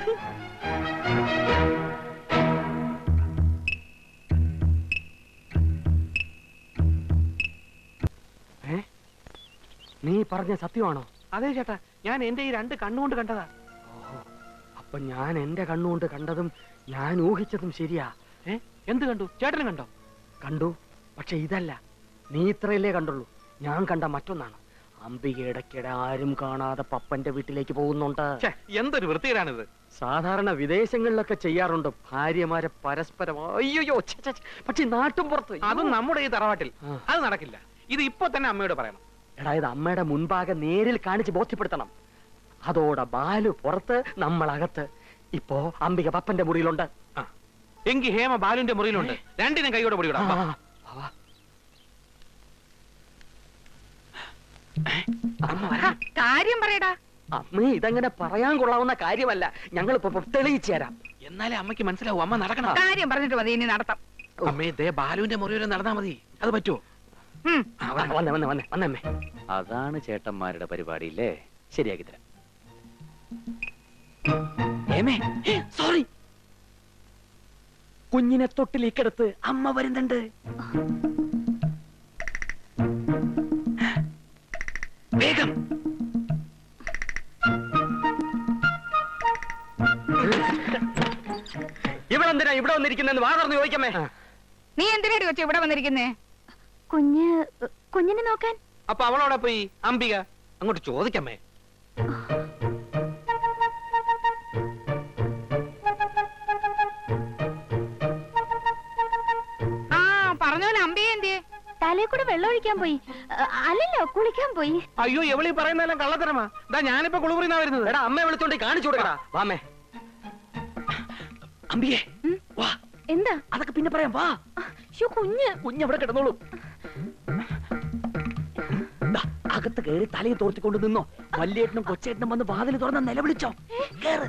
ഏ നീ പറഞ്ഞ സത്യമാണോ അതെ ചേട്ടാ ഞാൻ എന്റെ ഈ രണ്ട് കണ്ണുകൊണ്ട് കണ്ടതാ അപ്പൊ ഞാൻ എന്റെ കണ്ണുകൊണ്ട് കണ്ടതും ഞാൻ ഊഹിച്ചതും ശരിയാ ഏ എന്ത് കണ്ടു ചേട്ടനും കണ്ടോ കണ്ടു പക്ഷെ ഇതല്ല നീ ഇത്രയല്ലേ കണ്ടുള്ളൂ ഞാൻ കണ്ട മറ്റൊന്നാണ് അംബിക ഇടയ്ക്കിടെ ആരും കാണാതെ പപ്പന്റെ വീട്ടിലേക്ക് പോകുന്നുണ്ട് ഛെ, എന്തൊരു വൃത്തികേടാണിത് സാധാരണ വിദേശങ്ങളിലൊക്കെ ചെയ്യാറുണ്ട് ഭാര്യമാരെ പരസ്പരം അയ്യോ പക്ഷെ നാട്ടും പുറത്ത് അതും നമ്മുടെ ഈ തറവാട്ടിൽ ആ. അത് നടക്കില്ല ഇത് ഇപ്പൊ തന്നെ അമ്മയോട് പറയണം എടാ ഇത് അമ്മയുടെ മുൻപാകെ നേരിൽ കാണിച്ച് ബോധ്യപ്പെടുത്തണം അതോടെ ബാലു പുറത്ത് നമ്മളകത്ത് ഇപ്പോ അംബിക പപ്പന്റെ മുറിയിലുണ്ട് എങ്കി ഹേമ ബാലുവിന്റെ മുറിയിലുണ്ട് രണ്ടിനും കൈയോടെ പൊടിയിടാം ആ, വാ, വാ. കാര്യം പറയടാ അമ്മേ ഇതങ്ങനെ പറയാൻ കൊള്ളാവുന്ന കാര്യമല്ല ഞങ്ങൾ ഇപ്പൊ തെളിയിച്ചു തരാം എന്നാലേ അമ്മയ്ക്ക് മനസ്സിലാവും അമ്മ നടക്കണം കാര്യം പറഞ്ഞിട്ട് മതി ഇനി നടത്താം അമ്മേ ദേ ബാലുവിന്റെ മുറി വരെ നടന്നാ മതി അത് പറ്റുമോ ഉം. ആ, വന്നെ വന്നെ വന്നെ വന്നെ വന്നമ്മേ അതാണ് ചേട്ടന്മാരുടെ പരിപാടി അല്ലേ ശരിയാക്കി തരാം ഏമേ സോറി കുഞ്ഞിനെ തൊട്ടിലേക്കെടുത്ത് അമ്മ വരുന്നുണ്ട് വേഗം ഇവിടെ എന്തിനാ ഇവിടെ വന്നിരിക്കുന്നെന്ന് വാ തുറന്ന് ചോദിക്കമ്മേ നീ എന്തിനാടി വെച്ച് ഇവിടെ വന്നിരിക്കുന്നേ കുഞ്ഞ് കുഞ്ഞിനെ നോക്കാൻ അപ്പൊ അവളോടെ പോയി അംബിക അങ്ങോട്ട് ചോദിക്കമ്മേ ആ പറഞ്ഞോലെ അമ്പിയെ എന്തിയെ തലയിൽ കൂടെ വെള്ളം ഒഴിക്കാൻ പോയി അ- അല്ലല്ലോ കുളിക്കാൻ പോയി അയ്യോ എവളീ പറയുന്നതെല്ലാം കള്ളത്തരമാ ഇതാ ഞാനിപ്പോ കുളിമുറിന്നാ വരുന്നത് എടാ അമ്മയെ വിളിച്ചോണ്ട് കാണിച്ചു കൊടുക്കടാ വാമേ അമ്പിയെ വാ എന്താ അതൊക്കെ പിന്നെ പറയാം വാ ഷോ കുഞ്ഞ് കുഞ്ഞവിടെ കിടന്നോളൂ ദാ, അകത്ത് കയറി തലയെ തോർത്തിക്കൊണ്ട് നിന്നോ വല്യേട്ടനും കൊച്ചേട്ടനും വന്ന് വാതിൽ തുറന്ന് നിലവിളിച്ചോ കേറ്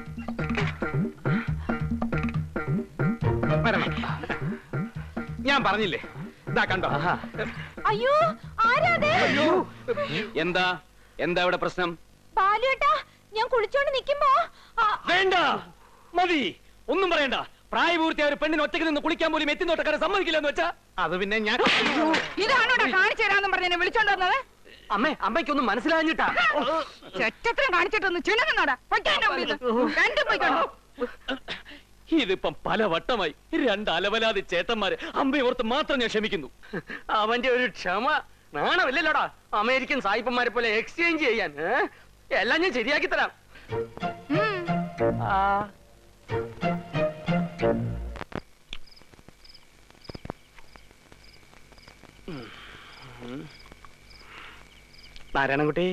വരണം. ഞാൻ പറഞ്ഞില്ലേ ഇതാ കണ്ടോ അയ്യോ ആരാതെ എന്താ എന്താ ഇവിടെ പ്രശ്നം ബാലുവേട്ടാ ഞാൻ കുളിച്ചോണ്ട് നിക്കുമ്പോ ആ, വേണ്ട മതി ഒന്നും പറയണ്ട പ്രായപൂർത്തിയായ ഒരു പെണ്ണിന് ഒറ്റയ്ക്ക് നിന്ന് കുളിക്കാൻ പോലും എത്തി നോട്ടക്കാരെ സമ്മതിക്കില്ലെന്ന് വെച്ചാ അത് പിന്നെ ഞാൻ ഇതാണോടാ കാണിച്ചു തരാന്നും പറഞ്ഞ് വിളിച്ചോണ്ട് വന്നത് അമ്മേ അമ്മയ്ക്കൊന്നും മനസ്സിലാഞ്ഞിട്ടാ ചെറ്റത്രം കാണിച്ചിട്ടൊന്ന് ചിണങ്ങുന്നോടാ പൊയ്ക്കാൻ്റെ മുമ്പിൽ നിന്ന്. രണ്ടും പോയിക്കോളൂ ഇതിപ്പം പല വട്ടമായി രണ്ട് അലവലാതി ചേട്ടന്മാര് അമ്പയോർത്ത് മാത്രം ഞാൻ ക്ഷമിക്കുന്നു അവന്റെ ഒരു ക്ഷമ നാണമില്ലല്ലോടാ അമേരിക്കൻ സായിപ്പന്മാരെ പോലെ എക്സ്ചേഞ്ച് ചെയ്യാൻ ഏ? എല്ലാം ഞാൻ ശരിയാക്കി തരാം ആ. ഉം. ഉം. നാരായണൻകുട്ടി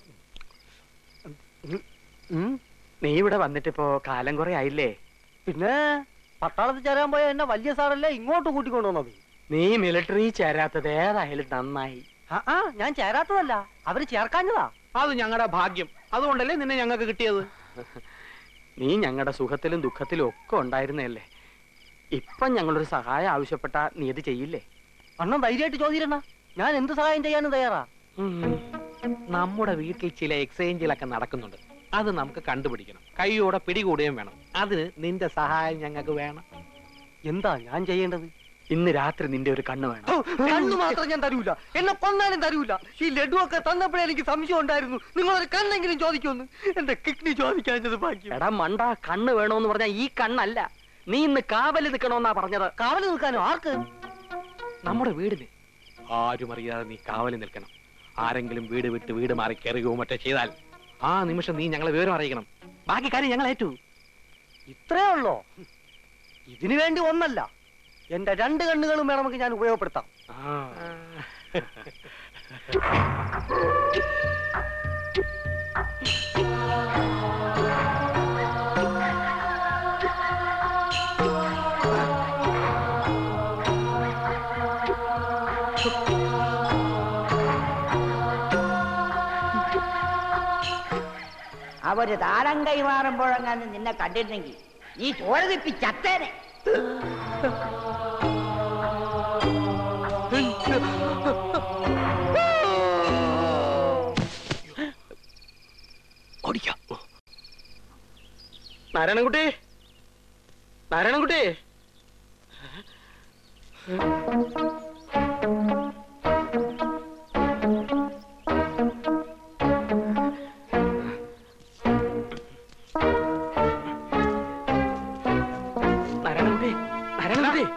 നീ ഇവിടെ വന്നിട്ടിപ്പോ കാലം കുറെ ആയില്ലേ പിന്നെ പട്ടാളത്തിൽ ചേരാൻ പോയ എന്നെ വലിയ സാറല്ലേ ഇങ്ങോട്ട് കൂട്ടിക്കൊണ്ടുവന്നത് നീ മിലിറ്ററി ചേരാത്തത് ഏതായാലും നന്നായി ആ ആ ഞാൻ ചേരാത്തതല്ല അവര് ചേർക്കാഞ്ഞതാ അത് ഞങ്ങളുടെ ഭാഗ്യം അതുകൊണ്ടല്ലേ നിന്നെ ഞങ്ങൾക്ക് കിട്ടിയത് നീ ഞങ്ങളുടെ സുഖത്തിലും ദുഃഖത്തിലും ഒക്കെ ഉണ്ടായിരുന്നല്ലേ ഇപ്പം ഞങ്ങളൊരു സഹായം ആവശ്യപ്പെട്ട നീ ഇത് ചെയ്യില്ലേ അണ്ണൻ ധൈര്യമായിട്ട് ചോദിച്ചിരണ ഞാൻ എന്ത് സഹായം ചെയ്യാനും തയ്യാറാ നമ്മുടെ വീട്ടിൽ ചില എക്സ്ചേഞ്ചിലൊക്കെ നടക്കുന്നുണ്ട് അത് നമുക്ക് കണ്ടുപിടിക്കണം കൈയോടെ പിടികൂടുകയും വേണം അതിന് നിന്റെ സഹായം ഞങ്ങൾക്ക് വേണം എന്താ ഞാൻ ചെയ്യേണ്ടത് ഇന്ന് രാത്രി നിന്റെ ഒരു കണ്ണ് വേണം കണ്ണു മാത്രം ഞാൻ തരൂല എന്നെ കൊന്നാലും തരൂല ഈ ലഡു ഒക്കെ തന്നപ്പോഴേ എനിക്ക് സംശയം ഉണ്ടായിരുന്നു നിങ്ങളൊരു കണ്ണെങ്കിലും ചോദിക്കുമെന്ന് എന്റെ കിഡ്നി ചോദിക്കാഞ്ഞത് ഭാഗ്യം എടാ മണ്ട കണ്ണ് വേണോന്ന് പറഞ്ഞാ ഈ കണ്ണല്ല നീ ഇന്ന് കാവല് നിൽക്കണോന്നാ പറഞ്ഞത് കാവല് നിൽക്കാനോ ആർക്ക് നമ്മുടെ വീടിന് ആരും അറിയാതെ നീ കാവലി നിൽക്കണം ആരെങ്കിലും വീട് വിട്ട് വീട് മാറി കയറുകയോ മറ്റോ ചെയ്താൽ ആ നിമിഷം നീ ഞങ്ങളെ വിവരം അറിയിക്കണം ബാക്കി കാര്യം ഞങ്ങൾ ഏറ്റു ഇത്രേ ഉള്ളോ ഇതിനു വേണ്ടി ഒന്നല്ല എന്റെ രണ്ട് കണ്ണുകളും വേണമെങ്കിൽ ഞാൻ ഉപയോഗപ്പെടുത്താം അവര് താരം കൈമാറുമ്പോഴെങ്ങാനും നിന്നെ കണ്ടിരുന്നെങ്കിൽ നീ ചോര തിപ്പി ചത്തേനെ ഓടിക്കാം നാരായണൻകുട്ടി നാരായണൻകുട്ടി നാരായണൻകുട്ടി നാരായണൻകുട്ടി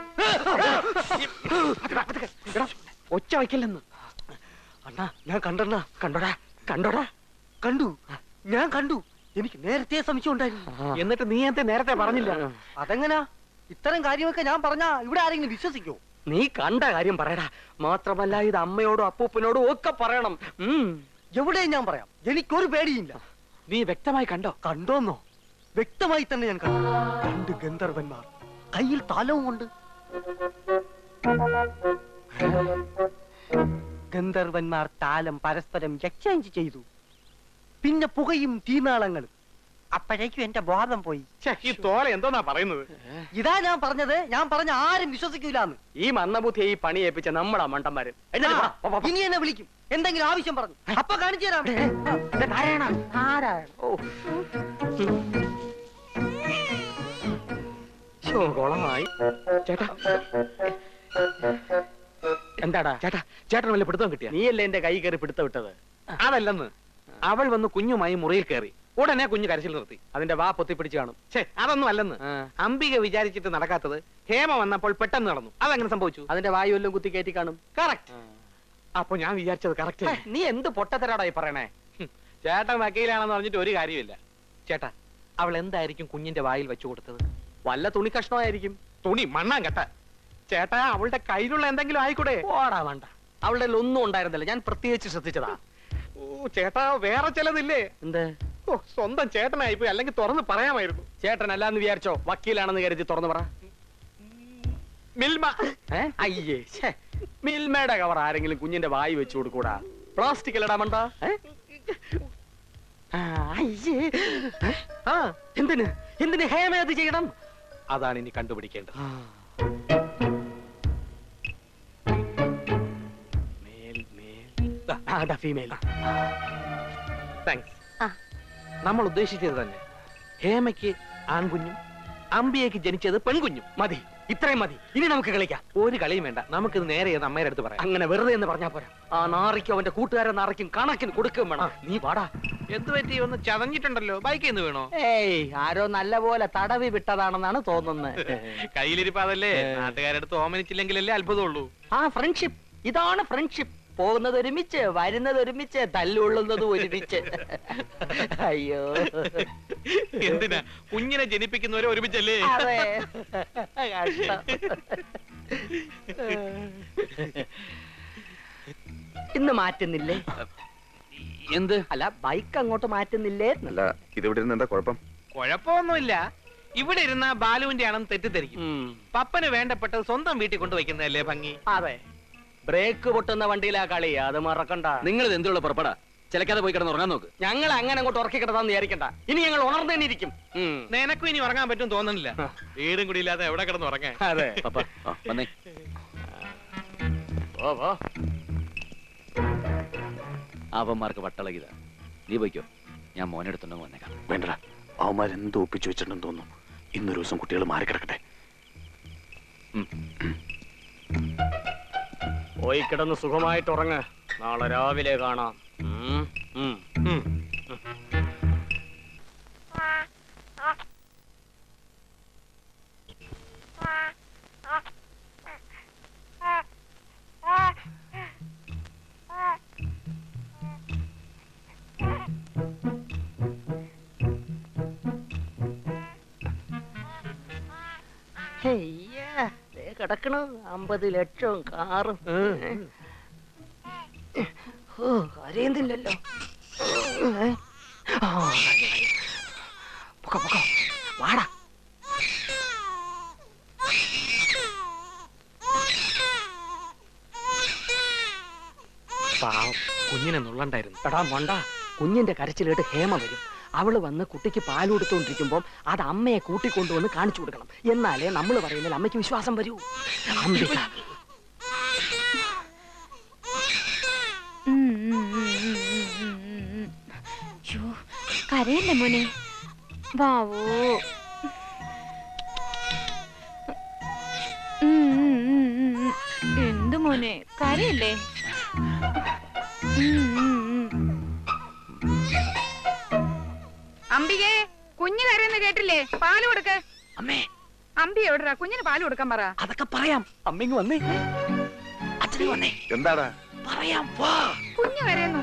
എടാ, ഒച്ച വയ്ക്കില്ലെന്ന് അണ്ണാ ഞാൻ കണ്ടണ്ണ കണ്ടോടാ കണ്ടോടാ കണ്ടു ഞാൻ കണ്ടു എനിക്ക് നേരത്തെ സംശയം ഉണ്ടായിരുന്നു എന്നിട്ട് നീ എന്തേ നേരത്തെ പറഞ്ഞില്ല അതെങ്ങനാ ഇത്തരം കാര്യമൊക്കെ ഞാൻ പറഞ്ഞാ ഇവിടെ ആരെങ്കിലും വിശ്വസിക്കോ നീ കണ്ട കാര്യം പറയടാ മാത്രമല്ല ഇത് അമ്മയോടും അപ്പൂപ്പനോടും ഒക്കെ പറയണം ഉം. എവിടെയും ഞാൻ പറയാം എനിക്കൊരു പേടിയില്ല നീ വ്യക്തമായി കണ്ടോ കണ്ടോന്നോ വ്യക്തമായി തന്നെ ഞാൻ കണ്ടു രണ്ട് ഗന്ധർവന്മാർ കയ്യിൽ താലവും കൊണ്ട് ഗന്ധർവന്മാർ താലം പരസ്പരം എക്സ്ചേഞ്ച് ചെയ്തു പിന്നെ പുകയും തീനാളങ്ങളും അപ്പോഴേക്കും എന്റെ ബോധം പോയി ഈ തോല എന്തോന്നാ പറയുന്നത് ഇതാ ഞാൻ പറഞ്ഞത് ഞാൻ പറഞ്ഞ ആരും വിശ്വസിക്കൂലെന്ന് ഈ മന്ദബുദ്ധിയെ ഈ പണി ഏൽപ്പിച്ച നമ്മളാ മണ്ടന്മാര് ഇനി എന്നെ വിളിക്കും എന്തെങ്കിലും ആവശ്യം പറഞ്ഞു അപ്പൊ കാണിച്ചു തരാം നാരായണ നാരായണ ഓ ശോ, കൊളമായി ചേട്ടാ എന്താടാ ചേട്ടാ ചേട്ടൻ വല്ല പിടുത്തം കിട്ടിയ നീയല്ലേ എന്റെ കൈ കയറി പിടുത്തം വിട്ടത് അതല്ലെന്ന് അവൾ വന്ന് കുഞ്ഞുമായി മുറിയിൽ കയറി ഉടനെ കുഞ്ഞു കരച്ചിൽ നിർത്തി അതിന്റെ വാ പൊത്തിപ്പിടിച്ച് കാണും ഛേ അതൊന്നും അല്ലെന്ന് അംബിക വിചാരിച്ചിട്ട് നടക്കാത്തത് ഹേമ വന്നപ്പോൾ പെട്ടെന്ന് നടന്നു അതെങ്ങനെ സംഭവിച്ചു അതിന്റെ വായു എല്ലാം കുത്തി കയറ്റി കാണും കറക്റ്റ് അപ്പൊ ഞാൻ വിചാരിച്ചത് കറക്റ്റ് നീ എന്ത് പൊട്ടത്തരാടായി പറയണേ ചേട്ടൻ വക്കീലാണെന്ന് പറഞ്ഞിട്ട് ഒരു കാര്യമില്ല ചേട്ടാ അവൾ എന്തായിരിക്കും കുഞ്ഞിന്റെ വായിൽ വെച്ചു കൊടുത്തത് വല്ല തുണി കഷ്ണമായിരിക്കും തുണി മണ്ണാൻ കെട്ട ചേട്ടാ അവളുടെ കയ്യിലുള്ള എന്തെങ്കിലും ആയിക്കൂടെ ഓടാ വേണ്ട അവളുടെ കയ്യിൽ ഒന്നും ഉണ്ടായിരുന്നില്ല ഞാൻ പ്രത്യേകിച്ച് ശ്രദ്ധിച്ചതാ ഓ ചേട്ടാ വേറെ ചിലതില്ലേ എന്ത് ഓ സ്വന്തം ചേട്ടനായിപ്പോയി അല്ലെങ്കിൽ തുറന്ന് പറയാമായിരുന്നു ചേട്ടൻ അല്ലാന്ന് വിചാരിച്ചോ വക്കീലാണെന്ന് കരുതി തുറന്നു പറ മിൽമ ഏ? അയ്യേ ഛേ. മിൽമയുടെ കവർ ആരെങ്കിലും കുഞ്ഞിന്റെ വായി വെച്ചു കൊടുക്കൂടാ പ്ലാസ്റ്റിക് അല്ലടാ മണ്ട ഏ? ആ, അയ്യേ ഏ? ആ എന്തിന് എന്തിന് ഹേമ അത് ചെയ്യണം അതാണ് ഇനി കണ്ടുപിടിക്കേണ്ടത് മേൽ മേൽ ആ, ദാ ഫീമെയിൽ താങ്ക്സ് നമ്മൾ ഉദ്ദേശിച്ചത് തന്നെ ഹേമയ്ക്ക് ആൺകുഞ്ഞും അമ്പിയയ്ക്ക് ജനിച്ചത് പെൺകുഞ്ഞും മതി ഇത്രയും മതി ഇനി നമുക്ക് കളിക്കാം ഒരു കളിയും വേണ്ട നമുക്കിത് നേരെ ചെയ്ത് അമ്മയുടെ അടുത്ത് പറയാം അങ്ങനെ വെറുതെ എന്ന് പറഞ്ഞാ പോരാ ആ നാറിക്കും അവന്റെ കൂട്ടുകാരൻ നാറിക്കും കണക്കിന് കൊടുക്കുകയും വേണം നീ പാടാ എന്ത് പറ്റി ഒന്ന് ചതഞ്ഞിട്ടുണ്ടല്ലോ ബൈക്കിൽ നിന്ന് വീണോ ഏയ് ആരോ നല്ല പോലെ തടവി വിട്ടതാണെന്നാണ് തോന്നുന്നത് കയ്യിലിരിപ്പ് അതല്ലേ നാട്ടുകാരടുത്ത് ഓമനിച്ചില്ലെങ്കിലല്ലേ അത്ഭുതമുള്ളൂ ആ ഫ്രണ്ട്ഷിപ്പ് ഇതാണ് ഫ്രണ്ട്ഷിപ്പ് പോകുന്നത് ഒരുമിച്ച് വരുന്നത് ഒരുമിച്ച് തല്ലുകൊള്ളുന്നത് ഒരുമിച്ച് അയ്യോ എന്തിനാ കുഞ്ഞിനെ ജനിപ്പിക്കുന്നവരെ ഒരുമിച്ചല്ലേ അതെ കഷ്ടം. ഇന്ന് മാറ്റുന്നില്ലേ എന്ത് അല്ല ബൈക്ക് അങ്ങോട്ട് മാറ്റുന്നില്ലേ അല്ല ഇതിവിടെ ഇരുന്ന് എന്താ കുഴപ്പം കുഴപ്പമൊന്നുമില്ല ഇവിടെ ഇരുന്ന ബാലുവിന്റെ ആണെന്ന് തെറ്റിദ്ധരിക്കും പപ്പന് വേണ്ടപ്പെട്ടത് സ്വന്തം വീട്ടിൽ കൊണ്ടുവയ്ക്കുന്നതല്ലേ ഭംഗി അതെ ബ്രേക്ക് പൊട്ടുന്ന വണ്ടിയിലാ കളി അത് മറക്കണ്ട നിങ്ങൾ ഇത് എന്തുള്ള പുറപ്പെടാ ചിലക്കാതെ പോയി കിടന്ന് ഉറങ്ങാൻ നോക്ക് ഞങ്ങൾ അങ്ങനെ അങ്ങോട്ട് ഉറക്കി കിടത്താന്ന് വിചാരിക്കണ്ട ഇനി ഞങ്ങൾ ഉണർന്നു തന്നെ ഇരിക്കും ഉം. നിനക്കും ഇനി ഉറങ്ങാൻ പറ്റും തോന്നുന്നില്ല വീടും കൂടി ഇല്ലാതെ എവിടെ കിടന്ന് ഉറങ്ങാൻ അതെ പപ്പ ആ, വന്നേ ഓ ഓ അവന്മാർക്ക് വട്ടളകിതാ നീ പോയിക്കോ ഞാൻ മോനെ എടുത്തുണ്ടെന്ന് വന്നേക്കാം വേണ്ടടാ അവന്മാരെന്തോ ഒപ്പിച്ചു വെച്ചിട്ടുണ്ടെന്ന് തോന്നുന്നു ഇന്നൊരു ദിവസം കുട്ടികൾ മാറിക്കിടക്കട്ടെ പോയി കിടന്ന് സുഖമായിട്ട് ഉറങ്ങ് നാളെ രാവിലെ കാണാം ഉം, ഉം, ഉം. ഹെയ്യാ, ദേ കിടക്കണു അമ്പത് ലക്ഷവും കാറും ഓ കരയുന്നില്ലല്ലോ ഏ? ആ, കരഞ്ഞു, കരഞ്ഞു. പൊക്കോ, പൊക്കോ. വാടാ പാവം കുഞ്ഞിനെ നുള്ളണ്ടായിരുന്നു എടാ മണ്ട കുഞ്ഞിന്റെ കരച്ചിലേട്ട് ഹേമ വരും അവള് വന്ന് കുട്ടിക്ക് പാൽ കൊടുത്തോണ്ടിരിക്കുമ്പോൾ അത് അമ്മയെ കൂട്ടിക്കൊണ്ടുവന്ന് കാണിച്ചു കൊടുക്കണം എന്നാലേ നമ്മൾ പറയുന്നതിൽ അമ്മയ്ക്ക് വിശ്വാസം വരൂ അംബിക ഉം, ഉം, ഉം, ഉം, ഉം, ഉം, ഉം, ഉം. ശ്ശോ, കരയല്ലേ മോനെ വാവോ ഉം, ഉം, ഉം, ഉം, ഉം. എന്ത് മോനെ കരയല്ലേ ഉം, ഉം, ഉം. അംബികേ കുഞ്ഞു കരയെന്ന് കേട്ടില്ലേ പാല് കൊടുക്ക അമ്മേ അമ്പി എവിടെടാ കുഞ്ഞിന് പാല് കൊടുക്കാൻ പറ അതൊക്കെ പറയാം അമ്മിങ് വന്നേ അച്ഛനെ വന്നേ എന്താടാ പറയാം വാ കുഞ്ഞു കരയുന്നു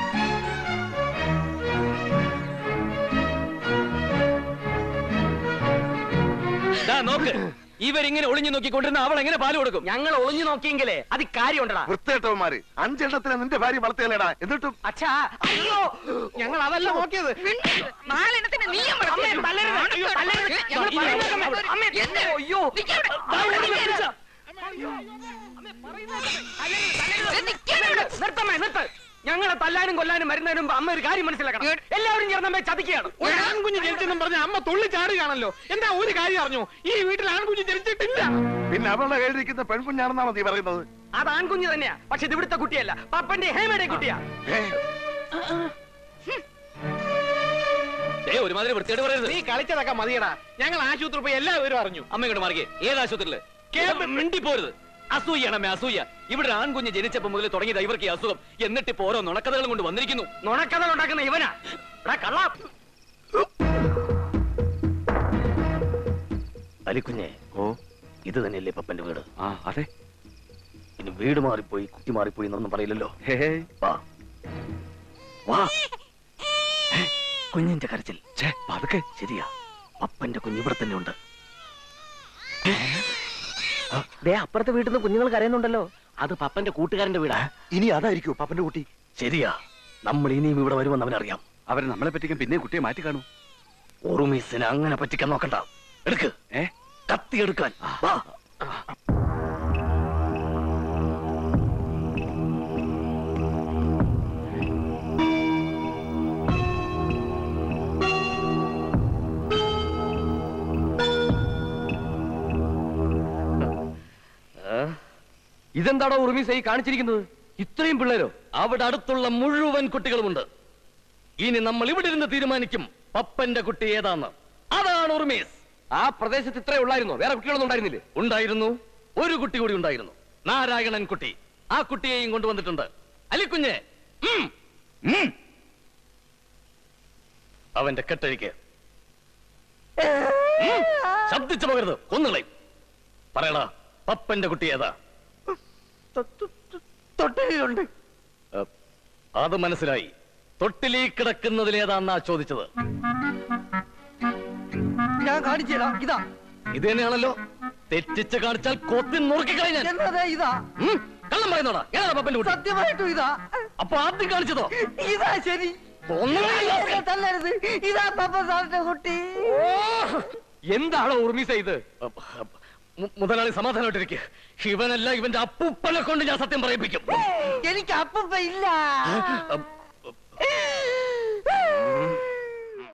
ദാ നോക്ക് ഇവരിങ്ങനെ ഒളിഞ്ഞു നോക്കിക്കൊണ്ടിരുന്ന അവൾ എങ്ങനെ പാല് കൊടുക്കും ഞങ്ങൾ ഒളിഞ്ഞു നോക്കിയെങ്കിലേ അത് കാര്യമുണ്ടടാ വൃത്തികെട്ടവന്മാര് അഞ്ചെണ്ണത്തിന് നിന്റെ ഭാര്യ വളർത്തിയല്ലേടാ എന്നിട്ടും അച്ഛാ അയ്യോ ഞങ്ങൾ അതല്ല നോക്കിയത് നാലെണ്ണത്തിന് നീ അമ്മേ, തല്ലരുത്. അയ്യോ, തല്ലരുത്. ഞങ്ങൾ പറയുന്നത് കേൾക്കണം. അമ്മേ, എന്നെ, അയ്യോ. ദാ ഓടി വരൂ. നിർത്തമ്മേ നിർത്ത് ഞങ്ങളെ തല്ലാനും കൊല്ലാനും വരുന്നതിനും മുമ്പ് അമ്മ ഒരു കാര്യം മനസ്സിലാക്കണം എല്ലാവരും ചേർന്ന് അമ്മയെ ചതിക്കുകയാണ് ഒരു ആൺകുഞ്ഞ് ജനിച്ചെന്നും പറഞ്ഞ അമ്മ തുള്ളി ചാടുകയാണല്ലോ എന്താ ഒരു കാര്യം അറിഞ്ഞു ഈ വീട്ടിൽ ആൺകുഞ്ഞ് ജനിച്ചിട്ടില്ല പിന്നെ അവളുടെ കയ്യിലിരിക്കുന്ന പെൺകുഞ്ഞാണെന്നാണോ നീ പറയുന്നത് അത് ആൺകുഞ്ഞ് തന്നെയാ പക്ഷെ ഇത് ഇവിടുത്തെ കുട്ടിയല്ല പപ്പന്റെ ഹേമയുടെ കുട്ടിയാ ദേ, ഒരുമാതിരി വൃത്തിയോട് പറയരുത് നീ കളിച്ചതൊക്കെ മതിയടാ ഞങ്ങൾ ആശുപത്രി പോയി എല്ലാവരും അറിഞ്ഞു അമ്മ ഇങ്ങോട്ട് മാറിക്കേ ഏത് ആശുപത്രിയില് മിണ്ടി പോരുത് അസൂയാണ് അമ്മ അസൂയ ഇവിടെ ആൺകുഞ്ഞ് ജനിച്ചപ്പോ മുതൽ തുടങ്ങിയത് ഇവർക്ക് ഈ അസുഖം എന്നിട്ട് ഇപ്പൊ ഓരോ നുണക്കഥകളും കൊണ്ട് വന്നിരിക്കുന്നു നുണക്കഥകൾ ഉണ്ടാക്കുന്ന ഇവനാ എടാ കള്ളാ അലിക്കുഞ്ഞെ ഓ ഇത് തന്നെയല്ലേ പപ്പന്റെ വീട് ആ അതെ ഇനി വീട് മാറിപ്പോയി കുട്ടി മാറിപ്പോയി എന്നൊന്നും പറയില്ലല്ലോ വാ വാ ഏ, കുഞ്ഞിന്റെ കരച്ചിൽ അതൊക്കെ ശരിയാ പപ്പന്റെ കുഞ്ഞ് ഇവിടെ തന്നെ ഉണ്ട് ദേ അപ്പുറത്തെ വീട്ടിൽ നിന്ന് കുഞ്ഞുങ്ങൾ കരയുന്നുണ്ടല്ലോ അത് പപ്പന്റെ കൂട്ടുകാരന്റെ വീടാ ഇനി അതായിരിക്കും പപ്പന്റെ കുട്ടി ശരിയാ നമ്മൾ ഇനിയും ഇവിടെ വരുമെന്ന് അവനറിയാം അവരെ നമ്മളെ പറ്റിക്കാൻ പിന്നെ കുട്ടിയെ മാറ്റി കാണൂ ഉറുമീസിനെ അങ്ങനെ പറ്റിക്കാൻ നോക്കണ്ട എടുക്ക് ഏ കത്തി എടുക്കാൻ വാ ഇതെന്താണോ ഉറുമീസ ഈ കാണിച്ചിരിക്കുന്നത് ഇത്രയും പിള്ളേരോ അവിടെ അടുത്തുള്ള മുഴുവൻ കുട്ടികളുമുണ്ട് ഇനി നമ്മൾ ഇവിടെ ഇരുന്ന് തീരുമാനിക്കും പപ്പന്റെ കുട്ടി ഏതാന്ന് അതാണ് ഉറുമീസ് ആ പ്രദേശത്ത് ഇത്രേ ഉള്ളായിരുന്നോ വേറെ കുട്ടികളൊന്നും ഉണ്ടായിരുന്നില്ലേ ഉണ്ടായിരുന്നു ഒരു കുട്ടി കൂടി ഉണ്ടായിരുന്നു നാരായണൻ കുട്ടി ആ കുട്ടിയെയും കൊണ്ടുവന്നിട്ടുണ്ട് അലിക്കുഞ്ഞെ ഉം, ഉം. അവന്റെ കെട്ടഴിക്ക് ഉം, ശബ്ദിച്ചു പോകരുത് കൊന്നുകളയും പറയടാ പപ്പന്റെ കുട്ടി ഏതാ തൊട്ടിലുണ്ട് അ, അത് മനസ്സിലായി തൊട്ടിലീ കിടക്കുന്നതിലേതാന്നാ ചോദിച്ചത് ഞാൻ കാണിച്ചുതരാം ഇതാ ഇത് തന്നെയാണല്ലോ തെറ്റിച്ച് കാണിച്ചാൽ കൊത്തി നുറുക്കി കഴിഞ്ഞാൽ എന്നതാ ഇതാ കള്ളം പറയുന്നോടാ ഏതാ പപ്പന്റെ കുട്ടി സത്യമായിട്ടും ഇതാ അപ്പൊ ആദ്യം കാണിച്ചതോ ഇതാ ശരി കൊന്നുകളയും. എന്നെ തല്ലരുത് ഇതാ പപ്പ സാറിന്റെ കുട്ടി എന്താണോ ഉർമിസ ഇത് മു- മുതലാളി സമാധാനമായിട്ടിരിക്കുക ഇവനല്ല ഇവന്റെ അപ്പൂപ്പനെ കൊണ്ട് ഞാൻ സത്യം പറയിപ്പിക്കും എനിക്ക് അപ്പൂപ്പ ഇല്ല